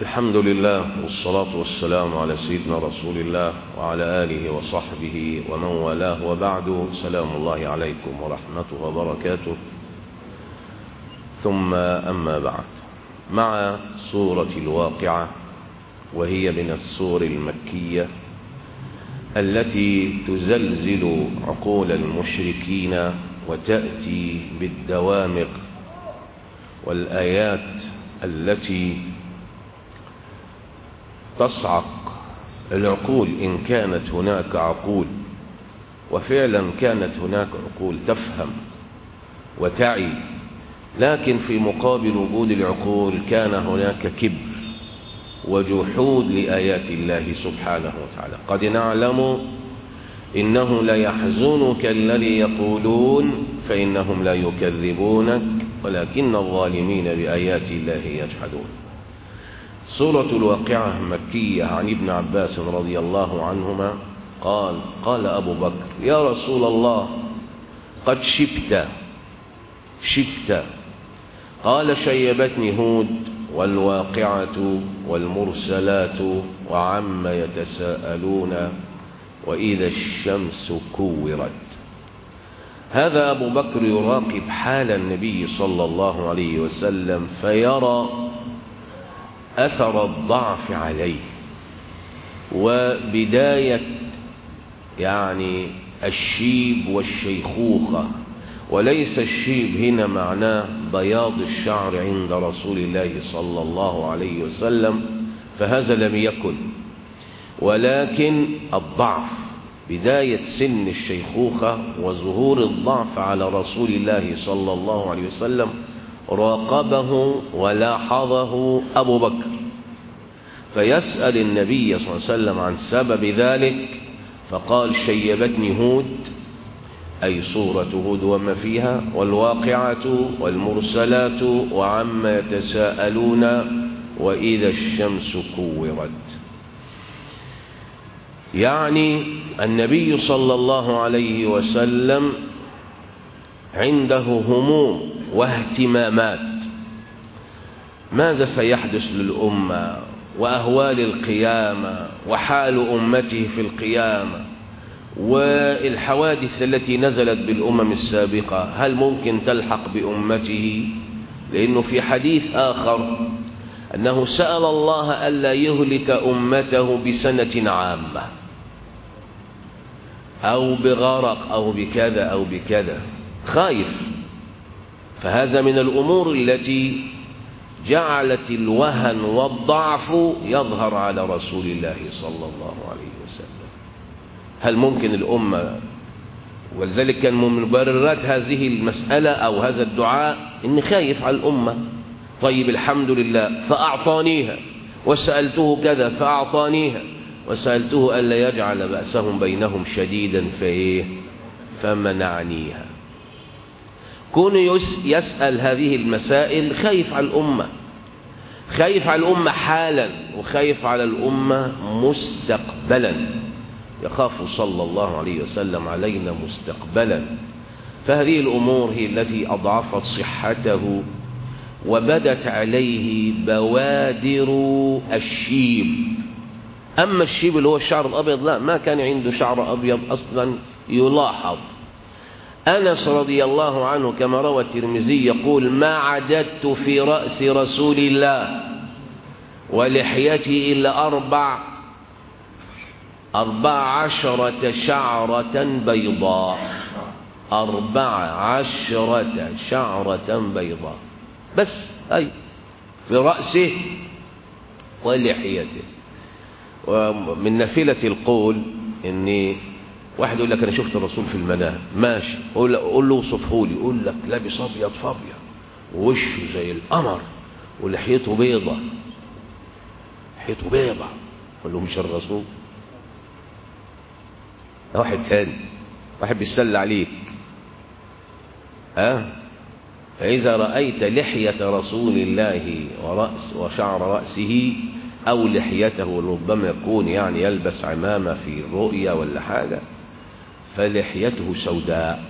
الحمد لله والصلاة والسلام على سيدنا رسول الله وعلى آله وصحبه ومن والاه وبعد سلام الله عليكم ورحمته وبركاته ثم أما بعد مع سورة الواقعة وهي من السور المكية التي تزلزل عقول المشركين وتأتي بالدوامق والآيات التي تصعق العقول إن كانت هناك عقول وفعلا كانت هناك عقول تفهم وتعي لكن في مقابل وجود العقول كان هناك كبر وجحود لآيات الله سبحانه وتعالى قد نعلم إنه ليحزنك الذي يقولون فإنهم لا يكذبونك ولكن الظالمين بآيات الله يجحدون سورة الواقعة مكية عن ابن عباس رضي الله عنهما قال قال أبو بكر يا رسول الله قد شبت شبت قال شيبتني هود والواقعة والمرسلات وعم يتساءلون وإذا الشمس كورت هذا أبو بكر يراقب حال النبي صلى الله عليه وسلم فيرى أثر الضعف عليه وبداية يعني الشيب والشيخوخة وليس الشيب هنا معناه بياض الشعر عند رسول الله صلى الله عليه وسلم فهذا لم يكن ولكن الضعف بداية سن الشيخوخة وظهور الضعف على رسول الله صلى الله عليه وسلم راقبه ولاحظه أبو بكر فيسأل النبي صلى الله عليه وسلم عن سبب ذلك فقال شيبتني هود أي صورة هود وما فيها والواقعة والمرسلات وعما يتساءلون وإذا الشمس كورت يعني النبي صلى الله عليه وسلم عنده هموم واهتمامات ماذا سيحدث للأمة وأهوال القيامة وحال أمته في القيامة والحوادث التي نزلت بالأمم السابقة هل ممكن تلحق بأمته لأنه في حديث آخر أنه سأل الله ألا يهلك أمته بسنة عامة أو بغرق أو بكذا أو بكذا خايف فهذا من الأمور التي جعلت الوهن والضعف يظهر على رسول الله صلى الله عليه وسلم هل ممكن الأمة ولذلك كان من مبررات هذه المسألة أو هذا الدعاء إن خايف على الأمة طيب الحمد لله فأعطانيها وسألته كذا فأعطانيها وسألته ألا يجعل بأسهم بينهم شديدا فإيه فمنعنيها كون يسأل هذه المسائل خايف على الأمة خايف على الأمة حالا وخايف على الأمة مستقبلا يخاف صلى الله عليه وسلم علينا مستقبلا فهذه الأمور هي التي أضعفت صحته وبدت عليه بوادر الشيب أما الشيب اللي هو الشعر الأبيض لا ما كان عنده شعر أبيض أصلا يلاحظ أنس رضي الله عنه كما روى الترمذي يقول ما عددت في رأس رسول الله ولحيتي إلا أربع أربع عشرة شعرة بيضاء أربع عشرة شعرة بيضاء بس أي في رأسه ولحيته ومن نافلة القول إني واحد يقول لك أنا شفت الرسول في المنام ماشي قول, قول له وصفه لي يقول لك لابس أبيض فأبيض ووشه زي القمر ولحيته بيضة لحيته بيضة قول له مش الرسول ده واحد تاني واحد بيسل عليك ها أه؟ فإذا رأيت لحية رسول الله ورأس وشعر رأسه أو لحيته ربما يكون يعني يلبس عمامة في رؤية ولا حاجة فلحيته سوداء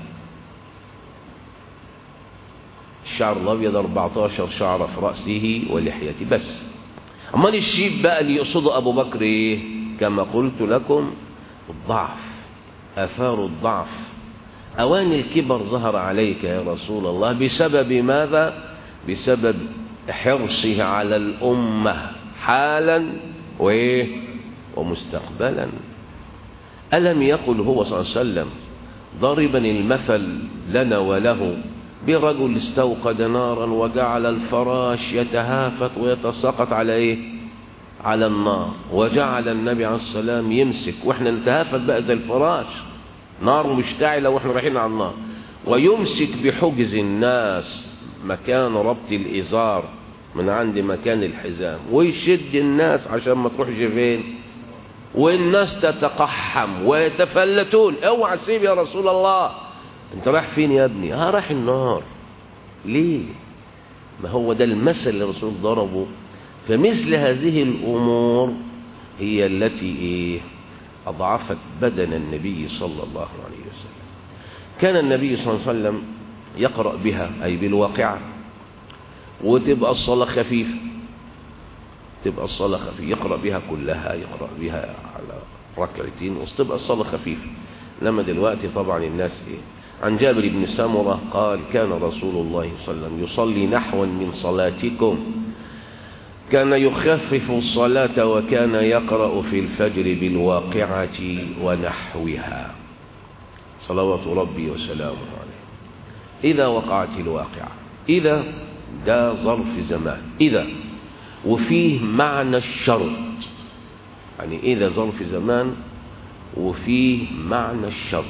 الشعر الأبيض 14 شعرة في رأسه ولحيته بس امال الشيب بقى اللي يقصده ابو بكر ايه كما قلت لكم الضعف اثار الضعف اوان الكبر ظهر عليك يا رسول الله بسبب ماذا بسبب حرصه على الامه حالا وايه ومستقبلا الم يقل هو صلى الله عليه وسلم ضربا المثل لنا وله برجل استوقد نارا وجعل الفراش يتهافت ويتساقط على ايه على النار وجعل النبي عليه السلام يمسك واحنا نتهافت بقى زي الفراش نار مشتعلة واحنا رايحين على النار ويمسك بحجز الناس مكان ربط الإزار من عند مكان الحزام ويشد الناس عشان ما تروحش فين والناس تتقحم ويتفلتون اوعى سيب يا رسول الله انت رايح فين يا ابني ها رايح النار ليه ما هو ده المثل اللي الرسول ضربه فمثل هذه الامور هي التي ايه اضعفت بدن النبي صلى الله عليه وسلم كان النبي صلى الله عليه وسلم يقرا بها اي بالواقعه وتبقى الصلاه خفيفه تبقى الصلاه خفيفه يقرا بها كلها يقرا بها على ركعتين وتبقى الصلاه خفيفه لما دلوقتي طبعا الناس ايه عن جابر بن سمرة قال كان رسول الله صلى الله عليه وسلم يصلي نحوا من صلاتكم كان يخفف الصلاة وكان يقرأ في الفجر بالواقعة ونحوها صلوات ربي وسلامه عليه إذا وقعت الواقعة إذا ده ظرف زمان إذا وفيه معنى الشرط يعني إذا ظرف زمان وفيه معنى الشرط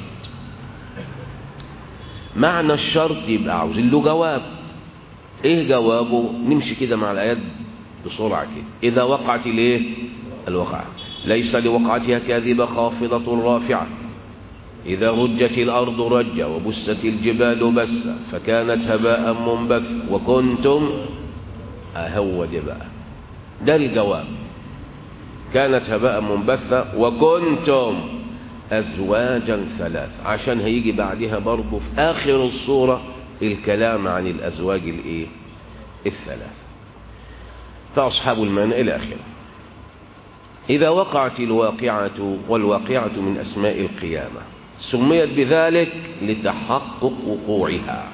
معنى الشرط يبقى عاوزين له جواب ايه جوابه نمشي كده مع الايات بسرعه كده اذا وقعت الايه الوقعه ليس لوقعتها كاذبه خافضه رافعه اذا رجت الارض رجا وبست الجبال بسا فكانت هباء منبث وكنتم اهو ده بقى ده الجواب كانت هباء منبثة وكنتم أزواجا ثلاث عشان هيجي بعدها برضه في آخر الصورة الكلام عن الأزواج الإيه الثلاث فأصحاب المنى إلى آخره إذا وقعت الواقعة والواقعة من أسماء القيامة سميت بذلك لتحقق وقوعها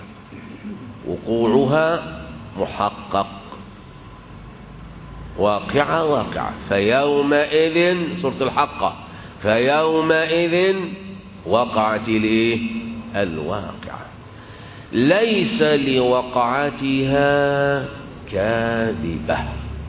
وقوعها محقق واقعة واقعة فيومئذ سورة الحقة فيومئذ وقعت الايه الواقعة ليس لوقعتها كاذبة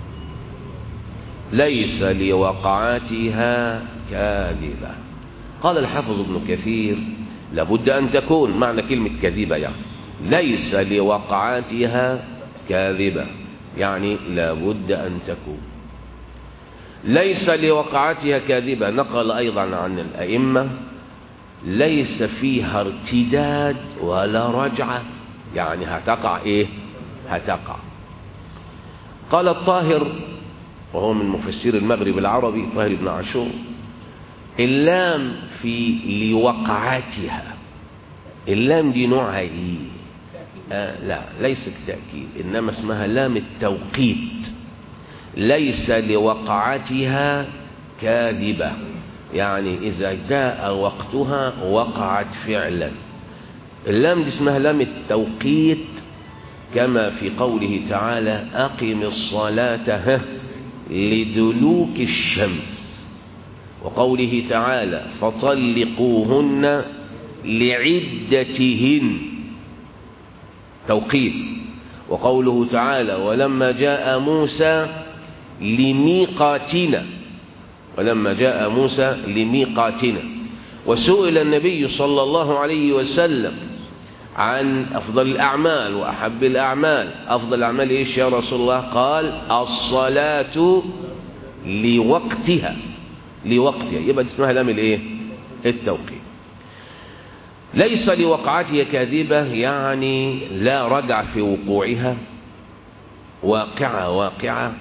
ليس لوقعتها كاذبة قال الحافظ ابن كثير لابد أن تكون معنى كلمة كذبة يعني ليس لوقعتها كاذبة يعني لابد أن تكون ليس لوقعتها كاذبة نقل أيضا عن الأئمة ليس فيها ارتداد ولا رجعة يعني هتقع إيه هتقع قال الطاهر وهو من مفسير المغرب العربي طاهر بن عاشور اللام في لوقعتها اللام دي نوعها ايه آه لا ليست تأكيد إنما اسمها لام التوقيت ليس لوقعتها كاذبة يعني إذا جاء وقتها وقعت فعلا اللام دي اسمها لام التوقيت كما في قوله تعالى أقم الصلاة لدلوك الشمس وقوله تعالى فطلقوهن لعدتهن توقيت وقوله تعالى ولما جاء موسى لميقاتنا ولما جاء موسى لميقاتنا وسئل النبي صلى الله عليه وسلم عن أفضل الأعمال وأحب الأعمال أفضل الأعمال إيش يا رسول الله قال الصلاة لوقتها لوقتها يبقى دي اسمها لام الايه التوقيت ليس لوقعتها كاذبة يعني لا رجع في وقوعها واقعة واقعة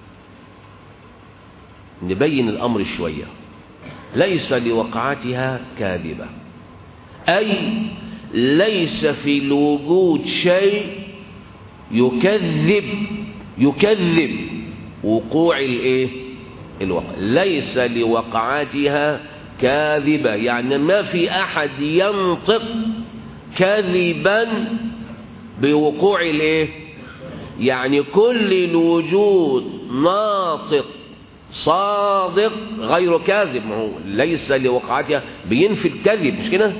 نبين الأمر شوية ليس لوقعتها كاذبة أي ليس في الوجود شيء يكذب يكذب وقوع الايه الوقع ليس لوقعاتها كاذبة يعني ما في أحد ينطق كذبا بوقوع الايه يعني كل الوجود ناطق صادق غير كاذب ما هو ليس لوقعتها بينفي الكذب مش كده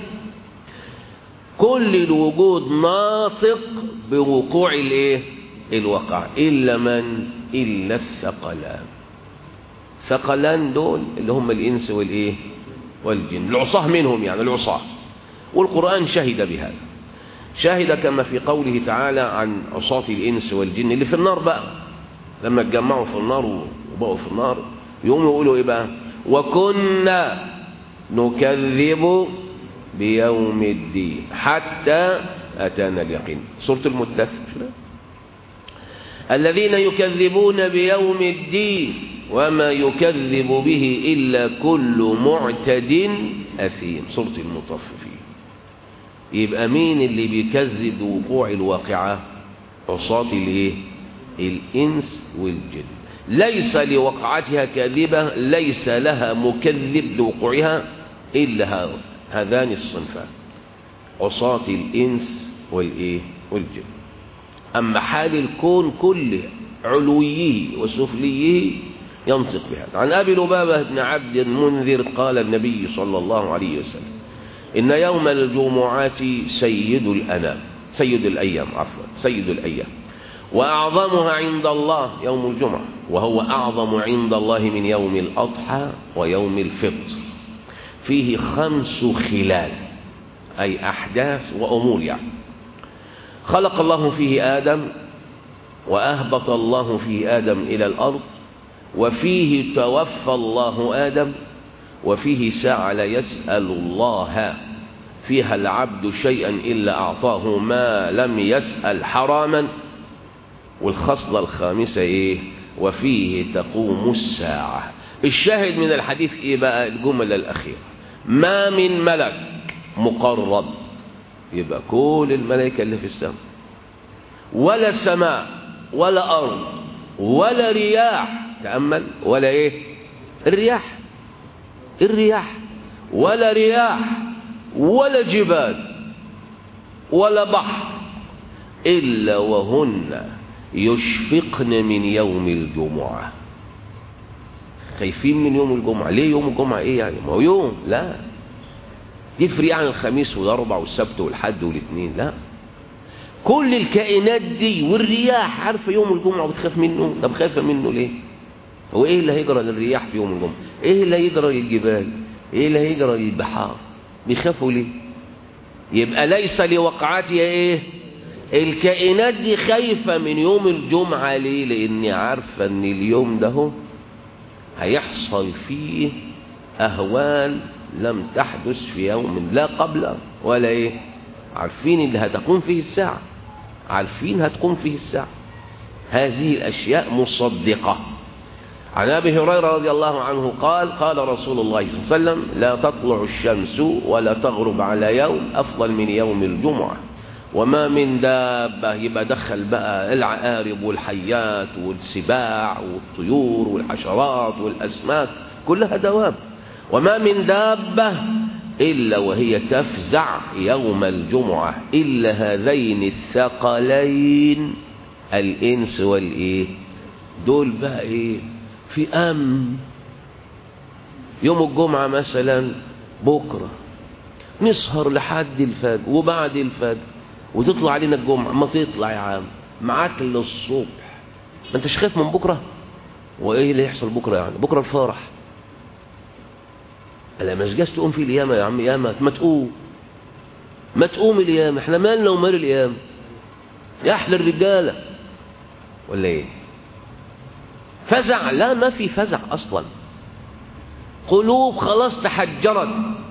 كل الوجود ناطق بوقوع الايه الواقع الا من الا الثقلان ثقلان دول اللي هم الانس والايه والجن العصاه منهم يعني العصاه والقران شهد بهذا شهد كما في قوله تعالى عن عصاة الإنس والجن اللي في النار بقى لما اتجمعوا في النار وبقوا في النار يقوموا يقولوا إيه بقى وكنا نكذب بيوم الدين حتى أتانا اليقين سورة المدثر الذين يكذبون بيوم الدين وما يكذب به إلا كل معتد أثيم سورة المطففين يبقى مين اللي بيكذب بوقوع الواقعة عصاة الايه الانس والجن ليس لوقعتها كاذبة ليس لها مكذب لوقوعها إلا هذان الصنفان عصاة الإنس والإيه والجن أما حال الكون كله علويه وسفليه ينطق بهذا عن أبي لبابة بن عبد المنذر قال النبي صلى الله عليه وسلم إن يوم الجمعة سيد الأنام سيد الأيام عفوا سيد الأيام وأعظمها عند الله يوم الجمعة وهو أعظم عند الله من يوم الأضحى ويوم الفطر فيه خمس خلال أي أحداث وأمور يعني خلق الله فيه آدم وأهبط الله فيه آدم إلى الأرض وفيه توفى الله آدم وفيه ساعة لا يسأل الله فيها العبد شيئا إلا أعطاه ما لم يسأل حراما والخصلة الخامسة إيه وفيه تقوم الساعة الشاهد من الحديث إيه بقى الجملة الأخيرة ما من ملك مقرب يبقى كل الملائكة اللي في السماء ولا سماء ولا أرض ولا رياح تأمل ولا إيه الرياح الرياح ولا رياح ولا جبال ولا بحر إلا وهن يشفقن من يوم الجمعة خايفين من يوم الجمعة ليه يوم الجمعة ايه يعني ما هو يوم لا يفرق عن الخميس والاربع والسبت والحد والاثنين لا كل الكائنات دي والرياح عارفه يوم الجمعة بتخاف منه طب خايفه منه ليه هو ايه اللي هيجرى للرياح في يوم الجمعة ايه اللي هيجرى للجبال ايه اللي هيجرى للبحار بيخافوا ليه يبقى ليس لوقعتها ايه الكائنات دي خايفة من يوم الجمعة ليه لاني عارفة ان اليوم ده هو هيحصل فيه أهوال لم تحدث في يوم لا قبل ولا إيه عارفين اللي هتقوم فيه الساعة عارفين هتقوم فيه الساعة هذه الأشياء مصدقة عن أبي هريرة رضي الله عنه قال قال رسول الله صلى الله عليه وسلم لا تطلع الشمس ولا تغرب على يوم أفضل من يوم الجمعة وما من دابة يبقى دخل بقى العقارب والحيات والسباع والطيور والحشرات والأسماك كلها دواب وما من دابة إلا وهي تفزع يوم الجمعة إلا هذين الثقلين الإنس والإيه دول بقى إيه في أمن يوم الجمعة مثلا بكرة نسهر لحد الفجر وبعد الفجر وتطلع علينا الجمعة ما تطلع يا عم معاك للصبح ما انتش خايف من بكرة وايه اللي يحصل بكرة يعني بكرة الفرح الا مش جاز تقوم في اليامة يا عم ياما ما تقوم ما تقوم اليامة احنا مالنا ومال اليامة يا احلى الرجالة ولا ايه فزع لا ما في فزع اصلا قلوب خلاص تحجرت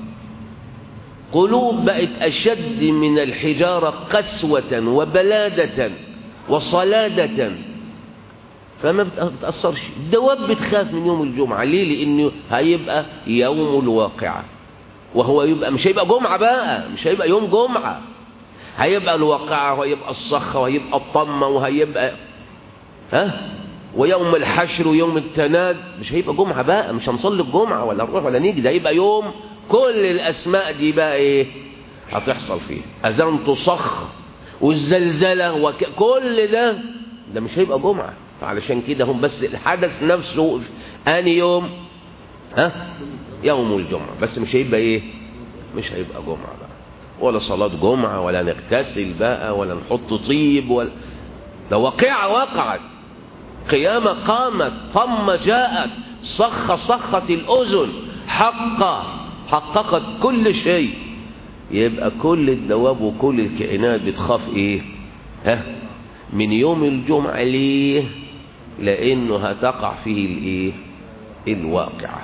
قلوب بقت أشد من الحجارة قسوة وبلادة وصلادة فما بتأثرش الدواب بتخاف من يوم الجمعة ليه لأنه هيبقى يوم الواقعة وهو يبقى مش هيبقى جمعة بقى مش هيبقى يوم جمعة هيبقى الواقعة وهيبقى الصخة وهيبقى الطمة وهيبقى ها ويوم الحشر ويوم التناد مش هيبقى جمعة بقى مش هنصلي الجمعة ولا نروح ولا نيجي ده هيبقى يوم كل الأسماء دي بقى إيه هتحصل فيه أذان تصخ والزلزلة وكل ده ده مش هيبقى جمعة فعلشان كده هم بس الحدث نفسه أني يوم ها يوم الجمعة بس مش هيبقى إيه مش هيبقى جمعة بقى ولا صلاة جمعة ولا نغتسل بقى ولا نحط طيب ولا ده واقعة وقعت قيامة قامت طم جاءت صخ صخت الأذن حق حققت كل شيء يبقى كل الدواب وكل الكائنات بتخاف ايه ها من يوم الجمعة ليه لانه هتقع فيه الايه الواقعة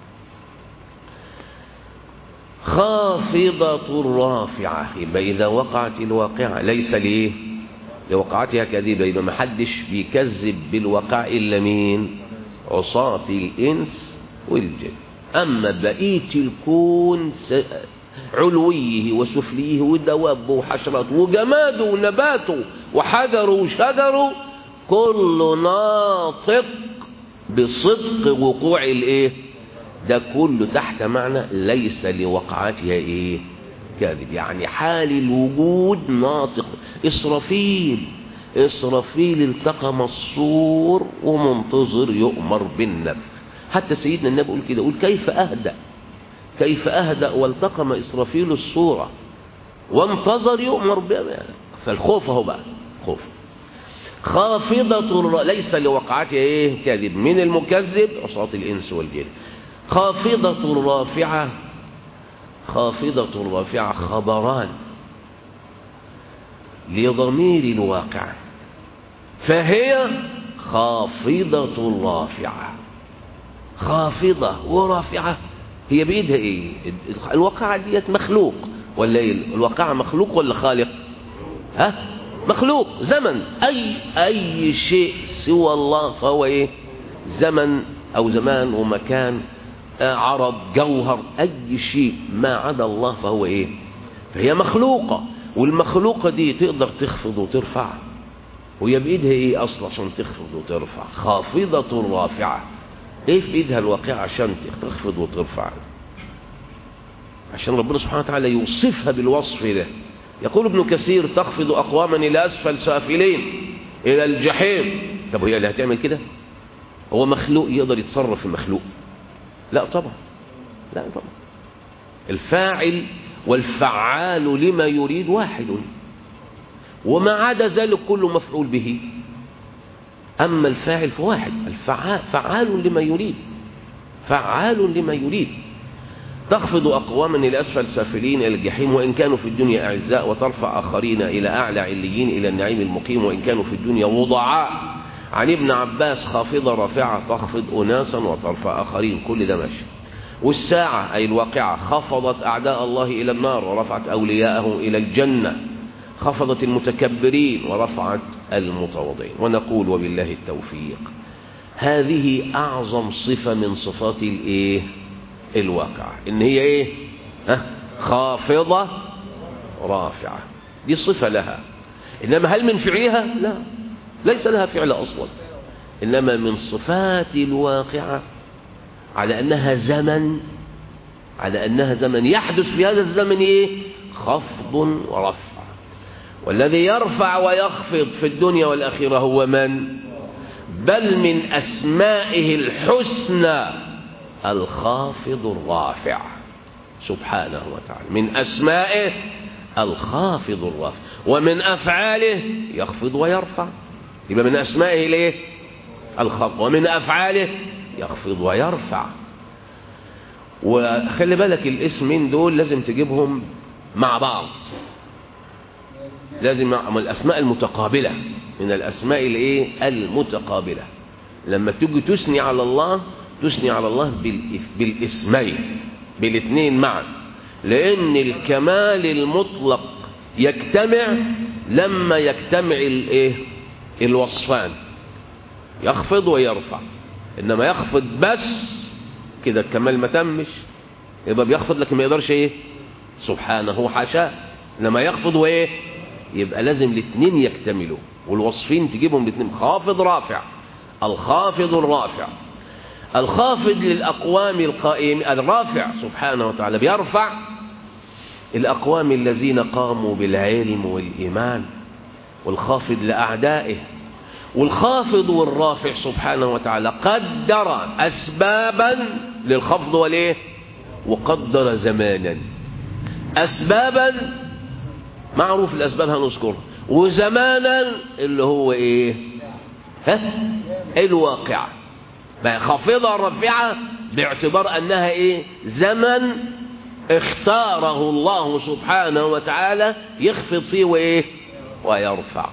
خافضة رافعة يبقى إذا وقعت الواقعة ليس ليه لوقعتها كذبة يبقى ما حدش بيكذب بالواقع إلا مين عصاة الإنس والجن أما بقية الكون علويه وسفليه ودوابه وحشراته وجماده ونباته وحجره وشجره كله ناطق بصدق وقوع الايه ده كله تحت معنى ليس لوقعتها ايه كاذب يعني حال الوجود ناطق إسرافيل إسرافيل التقم الصور ومنتظر يؤمر بالنفخ حتى سيدنا النبي يقول كده يقول كيف أهدأ كيف أهدأ والتقم إسرافيل الصورة وانتظر يؤمر بها فالخوف اهو بقى خوف خافضة ليس لوقعتها ايه كاذب من المكذب عصاة الإنس والجن خافضة رافعة خافضة رافعة خبران لضمير الواقع فهي خافضة رافعة خافضة ورافعة هي بإيدها إيه الواقعة ديت مخلوق ولا إيه الواقعة مخلوق ولا خالق ها مخلوق زمن أي أي شيء سوى الله فهو إيه زمن أو زمان ومكان عرض جوهر أي شيء ما عدا الله فهو إيه فهي مخلوقة والمخلوقة دي تقدر تخفض وترفع وهي بإيدها إيه أصلا عشان تخفض وترفع خافضة رافعة إيه في إيدها الواقع عشان تخفض وترفع عشان ربنا سبحانه وتعالى يوصفها بالوصف ده يقول ابن كثير تخفض أقواما إلى أسفل سافلين إلى الجحيم طب هي اللي هتعمل كده هو مخلوق يقدر يتصرف في مخلوق لا طبعا لا طبعا الفاعل والفعال لما يريد واحد وما عدا ذلك كله مفعول به أما الفاعل فواحد الفعال فعال لما يريد فعال لما يريد تخفض أقواما إلى أسفل سافلين إلى الجحيم وإن كانوا في الدنيا أعزاء وترفع آخرين إلى أعلى عليين إلى النعيم المقيم وإن كانوا في الدنيا وضعاء عن ابن عباس خافضة رافعة تخفض أناسا وترفع آخرين كل ده ماشي والساعة أي الواقعة خفضت أعداء الله إلى النار ورفعت أولياءه إلى الجنة خفضت المتكبرين ورفعت المتواضعين ونقول وبالله التوفيق هذه أعظم صفة من صفات الإيه الواقعة إن هي إيه ها؟ خافضة رافعة دي صفة لها إنما هل من فعلها لا ليس لها فعل أصلا إنما من صفات الواقعة على أنها زمن على أنها زمن يحدث في هذا الزمن إيه خفض ورفع والذي يرفع ويخفض في الدنيا والآخرة هو من بل من أسمائه الحسنى الخافض الرافع سبحانه وتعالى من أسمائه الخافض الرافع ومن أفعاله يخفض ويرفع يبقى من أسمائه ليه الخفض ومن أفعاله يخفض ويرفع وخلي بالك الاسمين دول لازم تجيبهم مع بعض لازم مع الأسماء المتقابلة من الأسماء الايه المتقابلة لما تيجي تثني على الله تثني على الله بالاسمين بالاثنين معا لأن الكمال المطلق يجتمع لما يجتمع الايه الوصفان يخفض ويرفع انما يخفض بس كده الكمال ما تمش يبقى بيخفض لكن ما يقدرش ايه سبحانه وحاشاه انما يخفض وايه يبقى لازم الاثنين يكتملوا والوصفين تجيبهم الاثنين خافض رافع الخافض الرافع الخافض للأقوام القائم الرافع سبحانه وتعالى بيرفع الأقوام الذين قاموا بالعلم والإيمان والخافض لأعدائه والخافض والرافع سبحانه وتعالى قدر أسبابا للخفض والإيه وقدر زمانا أسبابا معروف الأسباب هنذكرها وزمانا اللي هو إيه ها الواقع خافضة رفيعة باعتبار أنها إيه زمن اختاره الله سبحانه وتعالى يخفض فيه وإيه ويرفع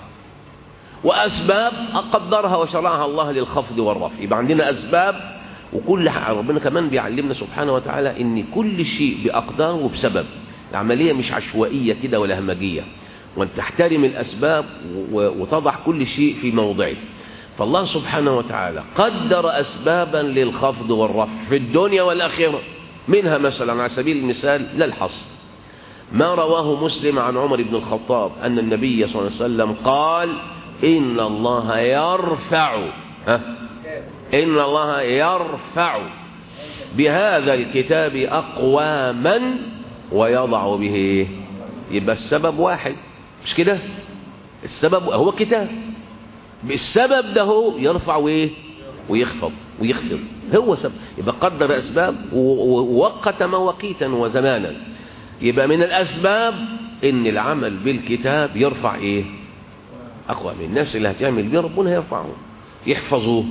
وأسباب قدرها وشرعها الله للخفض والرفع يبقى عندنا أسباب وكل حاجة ربنا كمان بيعلمنا سبحانه وتعالى ان كل شيء بأقدار وبسبب العملية مش عشوائية كده ولا همجية وان تحترم الأسباب وتضع كل شيء في موضعه فالله سبحانه وتعالى قدر أسبابا للخفض والرفع في الدنيا والآخرة منها مثلا على سبيل المثال لا الحصر ما رواه مسلم عن عمر بن الخطاب أن النبي صلى الله عليه وسلم قال إن الله يرفع ها إن الله يرفع بهذا الكتاب أقواما ويضع به يبقى السبب واحد مش كده السبب هو كتاب بالسبب ده هو يرفع وايه ويخفض ويخفض هو سبب يبقى قدر أسباب ووقت مواقيتا وزمانا يبقى من الأسباب إن العمل بالكتاب يرفع إيه أقوى من الناس اللي هتعمل بيه ربنا هيرفعهم يحفظوا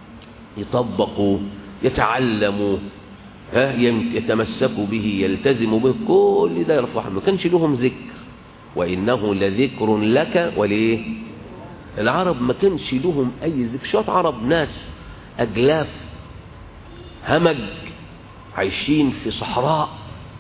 يطبقوا يتعلموا ها يتمسكوا به يلتزموا به كل ده يرفعهم ما كانش لهم ذكر وإنه لذكر لك وليه العرب ما كانش لهم أي ذكر شوية عرب ناس أجلاف همج عايشين في صحراء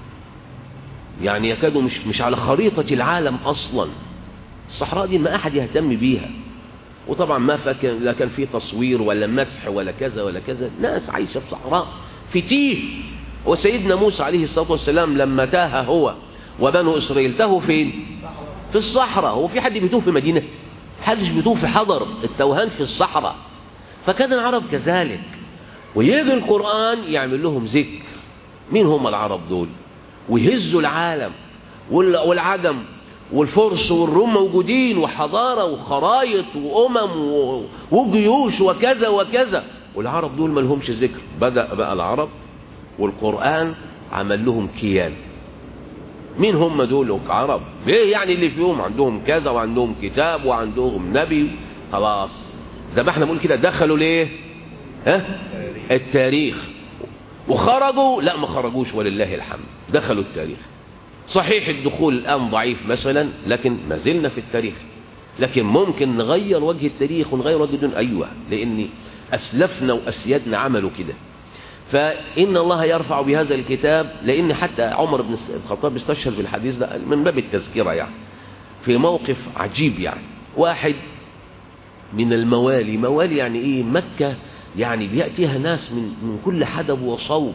يعني يكادوا مش مش على خريطة العالم أصلا الصحراء دي ما أحد يهتم بيها وطبعا ما فكان لا كان في تصوير ولا مسح ولا كذا ولا كذا ناس عايشة في صحراء في تيه وسيدنا موسى عليه الصلاة والسلام لما تاه هو وبنو إسرائيل تاهوا فين في الصحراء هو في حد بيتوه في مدينة حدش بيتوه في حضر التوهان في الصحراء فكان العرب كذلك ويجي القرآن يعمل لهم ذكر مين هم العرب دول ويهزوا العالم والعجم والفرس والروم موجودين وحضارة وخرايط وأمم وجيوش وكذا وكذا والعرب دول ما لهمش ذكر بدأ بقى العرب والقرآن عمل لهم كيان مين هم دول عرب ايه يعني اللي فيهم عندهم كذا وعندهم كتاب وعندهم نبي خلاص زي ما احنا بنقول كده دخلوا ليه ها التاريخ وخرجوا لا ما خرجوش ولله الحمد دخلوا التاريخ صحيح الدخول الآن ضعيف مثلا لكن ما زلنا في التاريخ لكن ممكن نغير وجه التاريخ ونغير وجه الدنيا أيوة لأن أسلفنا وأسيادنا عملوا كده فإن الله يرفع بهذا الكتاب لأن حتى عمر بن الخطاب استشهد بالحديث ده من باب التذكرة يعني في موقف عجيب يعني واحد من الموالي موالي يعني إيه مكة يعني بيأتيها ناس من, من كل حدب وصوب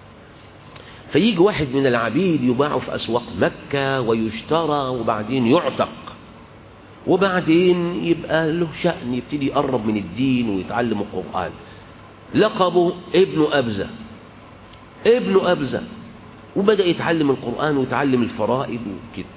فيجي واحد من العبيد يباع في أسواق مكة ويشترى وبعدين يعتق وبعدين يبقى له شأن يبتدي يقرب من الدين ويتعلم القرآن لقبه ابن أبزة ابن أبزة وبدأ يتعلم القرآن ويتعلم الفرائض وكده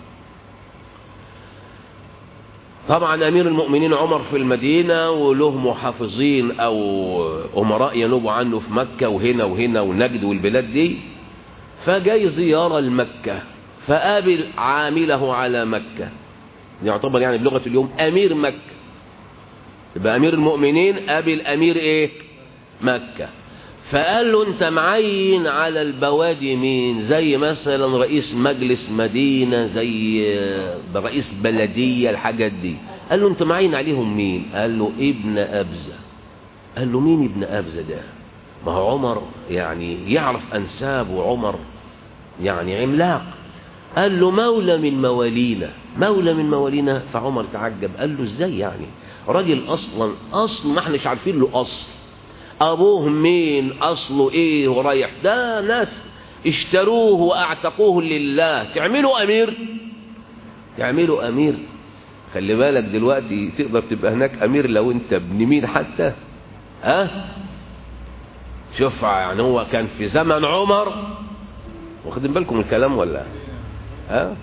طبعا أمير المؤمنين عمر في المدينة وله محافظين أو أمراء ينوبوا عنه في مكة وهنا وهنا ونجد والبلاد دي فجاي زيارة لمكة فقابل عامله على مكة يعتبر يعني بلغة اليوم أمير مكة يبقى أمير المؤمنين قابل أمير إيه مكة فقال له أنت معين على البوادي مين زي مثلا رئيس مجلس مدينة زي رئيس بلدية الحاجات دي قال له أنت معين عليهم مين قال له ابن أبزة قال له مين ابن أبزة ده ما هو عمر يعني يعرف أنساب وعمر يعني عملاق قال له مولى من موالينا مولى من موالينا فعمر تعجب قال له ازاي يعني راجل اصلا اصل ما احناش عارفين له اصل ابوه مين اصله ايه ورايح ده ناس اشتروه واعتقوه لله تعملوا امير تعملوا امير خلي بالك دلوقتي تقدر تبقى هناك امير لو انت ابن مين حتى ها أه؟ شوف يعني هو كان في زمن عمر واخدين بالكم الكلام ولا ها أه؟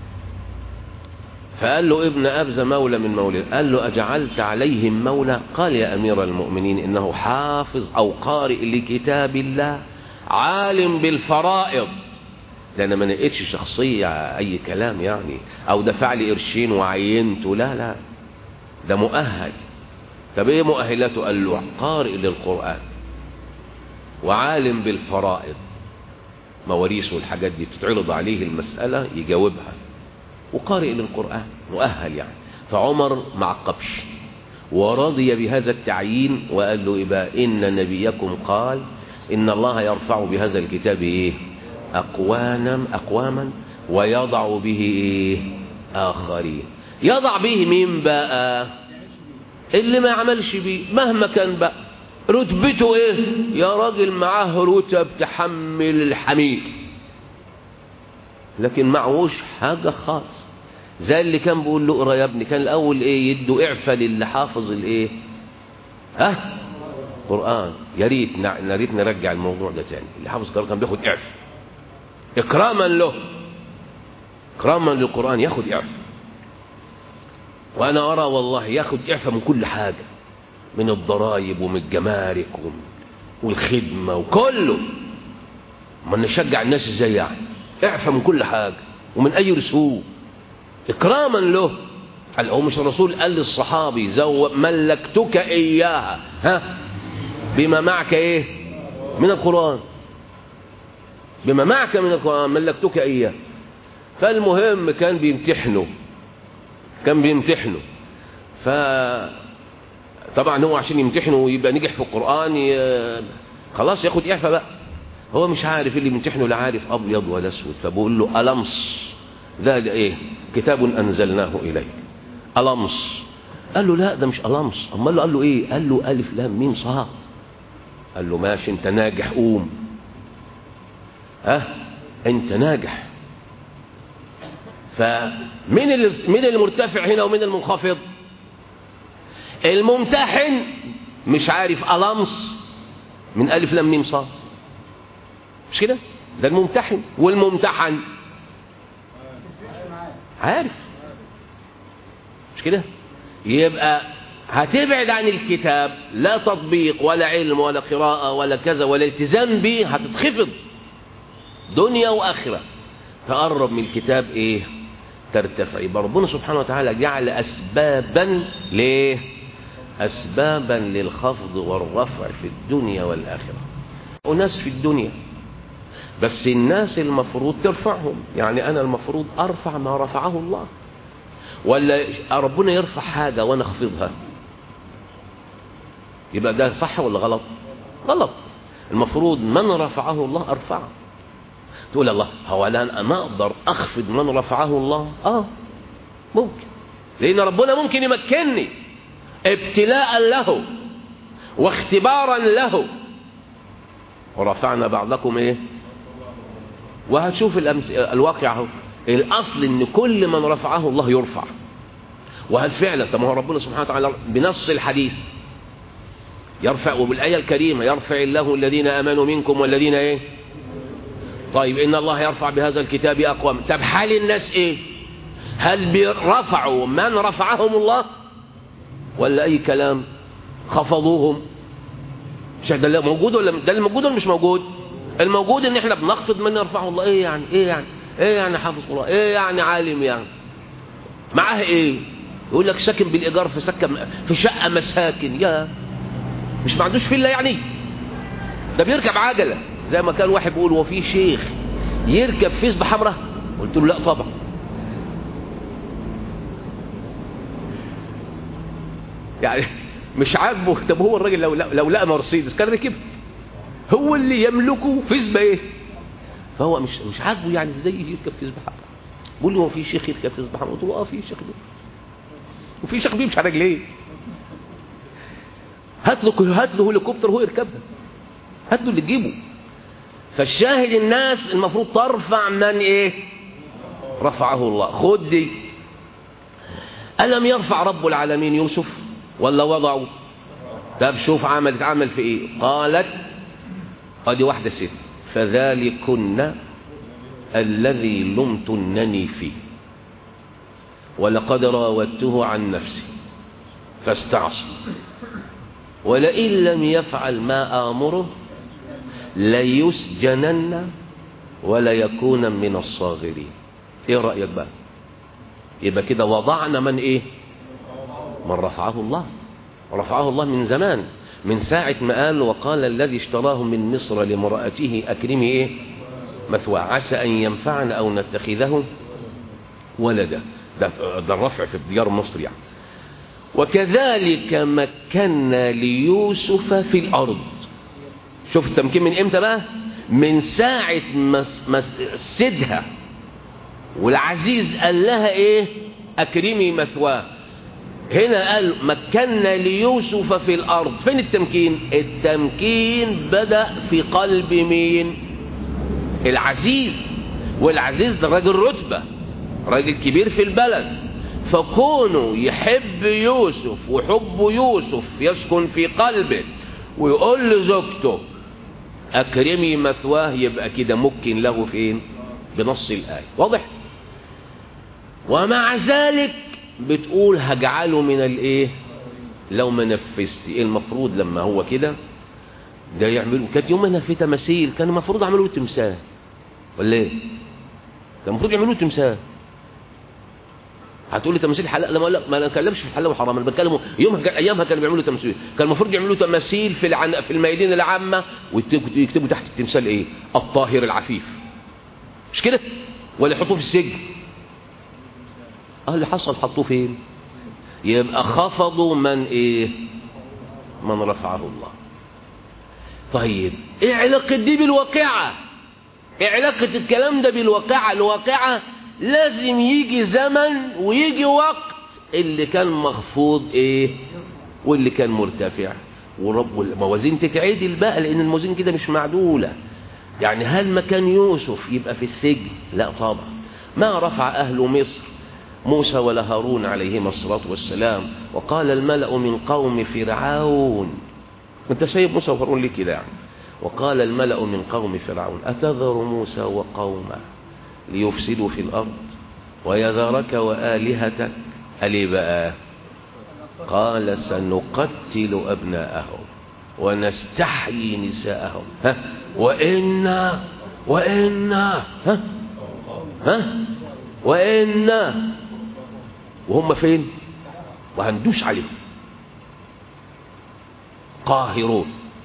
فقال له ابن أبز مولى من مولى قال له أجعلت عليهم مولى قال يا أمير المؤمنين إنه حافظ أو قارئ لكتاب الله عالم بالفرائض ده أنا ما لقيتش شخصية أي كلام يعني أو دفع لي قرشين وعينته لا لا ده مؤهل طب إيه مؤهلاته قال له قارئ للقرآن وعالم بالفرائض مواريث والحاجات دي تتعرض عليه المسألة يجاوبها وقارئ للقرآن مؤهل يعني فعمر ما عقبش ورضي بهذا التعيين وقال له إبا إن نبيكم قال إن الله يرفع بهذا الكتاب إيه أقواما أقواما ويضع به إيه آخرين يضع به مين بقى اللي ما عملش بيه مهما كان بقى رتبته ايه يا راجل معاه رتب تحمل الحميل لكن معهوش حاجة خالص زي اللي كان بيقول له اقرا يا ابني كان الاول ايه يدوا اعفى للي حافظ الايه ها قران يا ريت يا ريت نرجع الموضوع ده تاني اللي حافظ قران كان بياخد اعفى اكراما له اكراما للقران ياخد اعفى وانا ارى والله ياخد اعفى من كل حاجه من الضرائب ومن الجمارك والخدمه وكله ما نشجع الناس ازاي يعني اعفى من كل حاجه ومن اي رسوم اكراما له قال هو مش الرسول قال للصحابي زو ملكتك اياها ها بما معك ايه من القران بما معك من القران ملكتك اياه فالمهم كان بيمتحنه كان بيمتحنه ف طبعا هو عشان يمتحنه ويبقى نجح في القران ي... خلاص ياخد اعفاء بقى هو مش عارف اللي بيمتحنه لا عارف ابيض ولا اسود فبقول له ألمص ذا ايه كتاب انزلناه اليك ألمص قال له لا ده مش ألمص امال قال له ايه قال له الف لام ميم صاد قال له ماشي انت ناجح قوم ها انت ناجح فمين اللي مين المرتفع هنا ومين المنخفض الممتحن مش عارف ألمص من ألف لام ميم صاد مش كده ده الممتحن والممتحن عارف مش كده يبقى هتبعد عن الكتاب لا تطبيق ولا علم ولا قراءة ولا كذا ولا التزام به هتتخفض دنيا وآخرة تقرب من الكتاب ايه ترتفع يبقى ربنا سبحانه وتعالى جعل أسبابا ليه أسبابا للخفض والرفع في الدنيا والآخرة وناس في الدنيا بس الناس المفروض ترفعهم يعني أنا المفروض أرفع ما رفعه الله ولا ربنا يرفع حاجة وأنا أخفضها يبقى ده صح ولا غلط غلط المفروض من رفعه الله أرفعه تقول الله هو أنا ما أقدر أخفض من رفعه الله آه ممكن لأن ربنا ممكن يمكنني ابتلاء له واختبارا له ورفعنا بعضكم ايه وهتشوف الأمس... الواقع اهو الاصل ان كل من رفعه الله يرفع وهل فعلا طب هو ربنا سبحانه وتعالى بنص الحديث يرفع وبالايه الكريمه يرفع الله الذين امنوا منكم والذين ايه طيب ان الله يرفع بهذا الكتاب اقوام طب حال الناس ايه هل رفعوا من رفعهم الله ولا اي كلام خفضوهم مش ده اللي موجود ولا ده اللي موجود ولا مش موجود الموجود ان احنا بنخفض من يرفعه الله ايه يعني ايه يعني ايه يعني حافظ الله ايه يعني عالم يعني معاه ايه يقول لك ساكن بالايجار في سكن في شقه مساكن يا مش ما عندوش فيلا يعني ده بيركب عجله زي ما كان واحد بيقول هو في شيخ يركب فيسبه حمراء قلت له لا طبعا يعني مش عاجبه طب هو الراجل لو لو لقى مرسيدس كان ركب هو اللي يملكه فيسبا ايه فهو مش مش عاجبه يعني ازاي يركب فيسبا حمراء بيقول لي هو في شيخ يركب فيسبا حمراء قلت له اه في شيخ بيه. وفي شيخ بيمشي على رجليه هات له هات له هليكوبتر هو يركبها هات له اللي تجيبه فالشاهد الناس المفروض ترفع من ايه رفعه الله خد دي ألم يرفع رب العالمين يوسف ولا وضعوا طب شوف عملت عمل في ايه قالت ادي واحدة ست فذلكن الذي لمتنني فيه ولقد راودته عن نفسي فاستعصم ولئن لم يفعل ما آمره ليسجنن وليكون من الصاغرين ايه رأيك بقى يبقى كده وضعنا من ايه من رفعه الله رفعه الله من زمان من ساعة ما قال وقال الذي اشتراه من مصر لمرأته أكرمي ايه مثوى عسى أن ينفعنا أو نتخذه ولدا ده, ده الرفع في ديار مصر يعني وكذلك مكنا ليوسف في الأرض شوف التمكين من امتى بقى من ساعة ما سيدها والعزيز قال لها ايه اكرمي مثواه هنا قال مكنا ليوسف في الارض فين التمكين التمكين بدأ في قلب مين العزيز والعزيز ده راجل رتبة راجل كبير في البلد فكونه يحب يوسف وحب يوسف يسكن في قلبه ويقول لزوجته أكرمي مثواه يبقى كده ممكن له فين بنص الآية واضح ومع ذلك بتقول هجعله من الايه لو ما نفذت ايه المفروض لما هو كده ده يعملوا كانت يومنا في تماثيل كان المفروض يعملوا تمثال ولا ايه كان المفروض يعملوا تمثال هتقول لي تماثيل حلال لما لا ما بتكلمش في الحلال والحرام انا بتكلم يومها ايامها كانوا بيعملوا تمثيل كان المفروض يعملوا تماثيل في العن... في الميادين العامه ويكتبوا تحت التمثال ايه الطاهر العفيف مش كده ولا يحطوه في السجن اه اللي حصل حطوه فين يبقى خفضوا من ايه من رفعه الله طيب ايه علاقه دي بالواقعه ايه علاقه الكلام ده بالواقعه الواقعه لازم يجي زمن ويجي وقت اللي كان مخفوض ايه واللي كان مرتفع ورب الموازين تتعدل بقى لان الموازين كده مش معدوله يعني هل مكان يوسف يبقى في السجن لا طبعا ما رفع اهل مصر موسى ولا هارون عليهما الصلاة والسلام وقال الملأ من قوم فرعون انت سايب موسى وهارون ليه كده يعني وقال الملأ من قوم فرعون أتذر موسى وقومه ليفسدوا في الأرض ويذرك وآلهتك ألي بقى قال سنقتل أبناءهم ونستحيي نساءهم ها وإنا وإنا ها ها وإنا وهم فين وهندوش عليهم قاهرون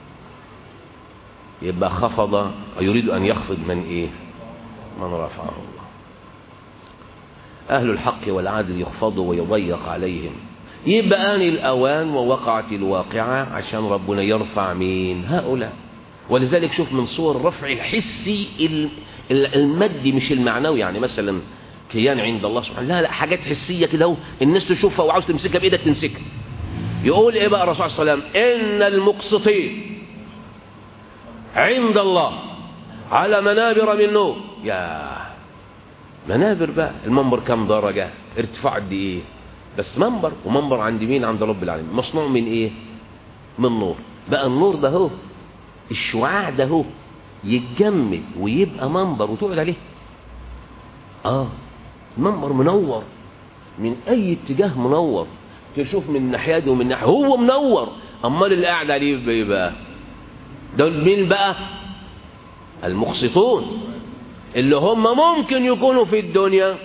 يبقى خفض يريد أن يخفض من إيه من رفعه الله أهل الحق والعدل يخفضوا ويضيق عليهم يبقى آن الأوان ووقعت الواقعة عشان ربنا يرفع مين هؤلاء ولذلك شوف من صور الرفع الحسي المادي مش المعنوي يعني مثلا كيان عند الله سبحانه لا لا حاجات حسية كده الناس تشوفها وعاوز تمسكها بإيدك تمسكها يقول إيه بقى الرسول صلى الله عليه وسلم إن المقسطين عند الله على منابر من نور يا منابر بقى المنبر كم درجة ارتفاع قد ايه بس منبر ومنبر عند مين عند رب العالمين مصنوع من ايه من نور بقى النور ده هو الشعاع ده هو يتجمد ويبقى منبر وتقعد عليه اه منبر منور من اي اتجاه منور تشوف من الناحيه دي ومن ناحيه هو منور امال اللي قاعد عليه ايه بقى دول مين بقى المقسطون اللي هم ممكن يكونوا في الدنيا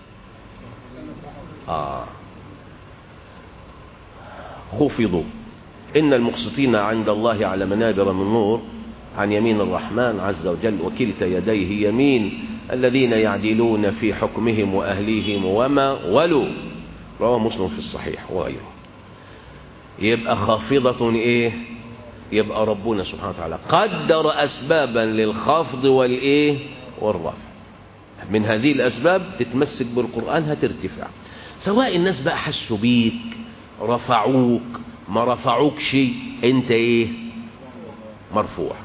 آه خفضوا إن المقسطين عند الله على منابر من نور عن يمين الرحمن عز وجل وكلتا يديه يمين الذين يعدلون في حكمهم وأهليهم وما ولوا رواه مسلم في الصحيح وغيره يبقى خافضة إيه يبقى ربنا سبحانه وتعالى قدر أسبابا للخفض والإيه والرفع من هذه الأسباب تتمسك بالقرآن هترتفع سواء الناس بقى حسوا بيك رفعوك ما رفعوك شيء انت ايه مرفوع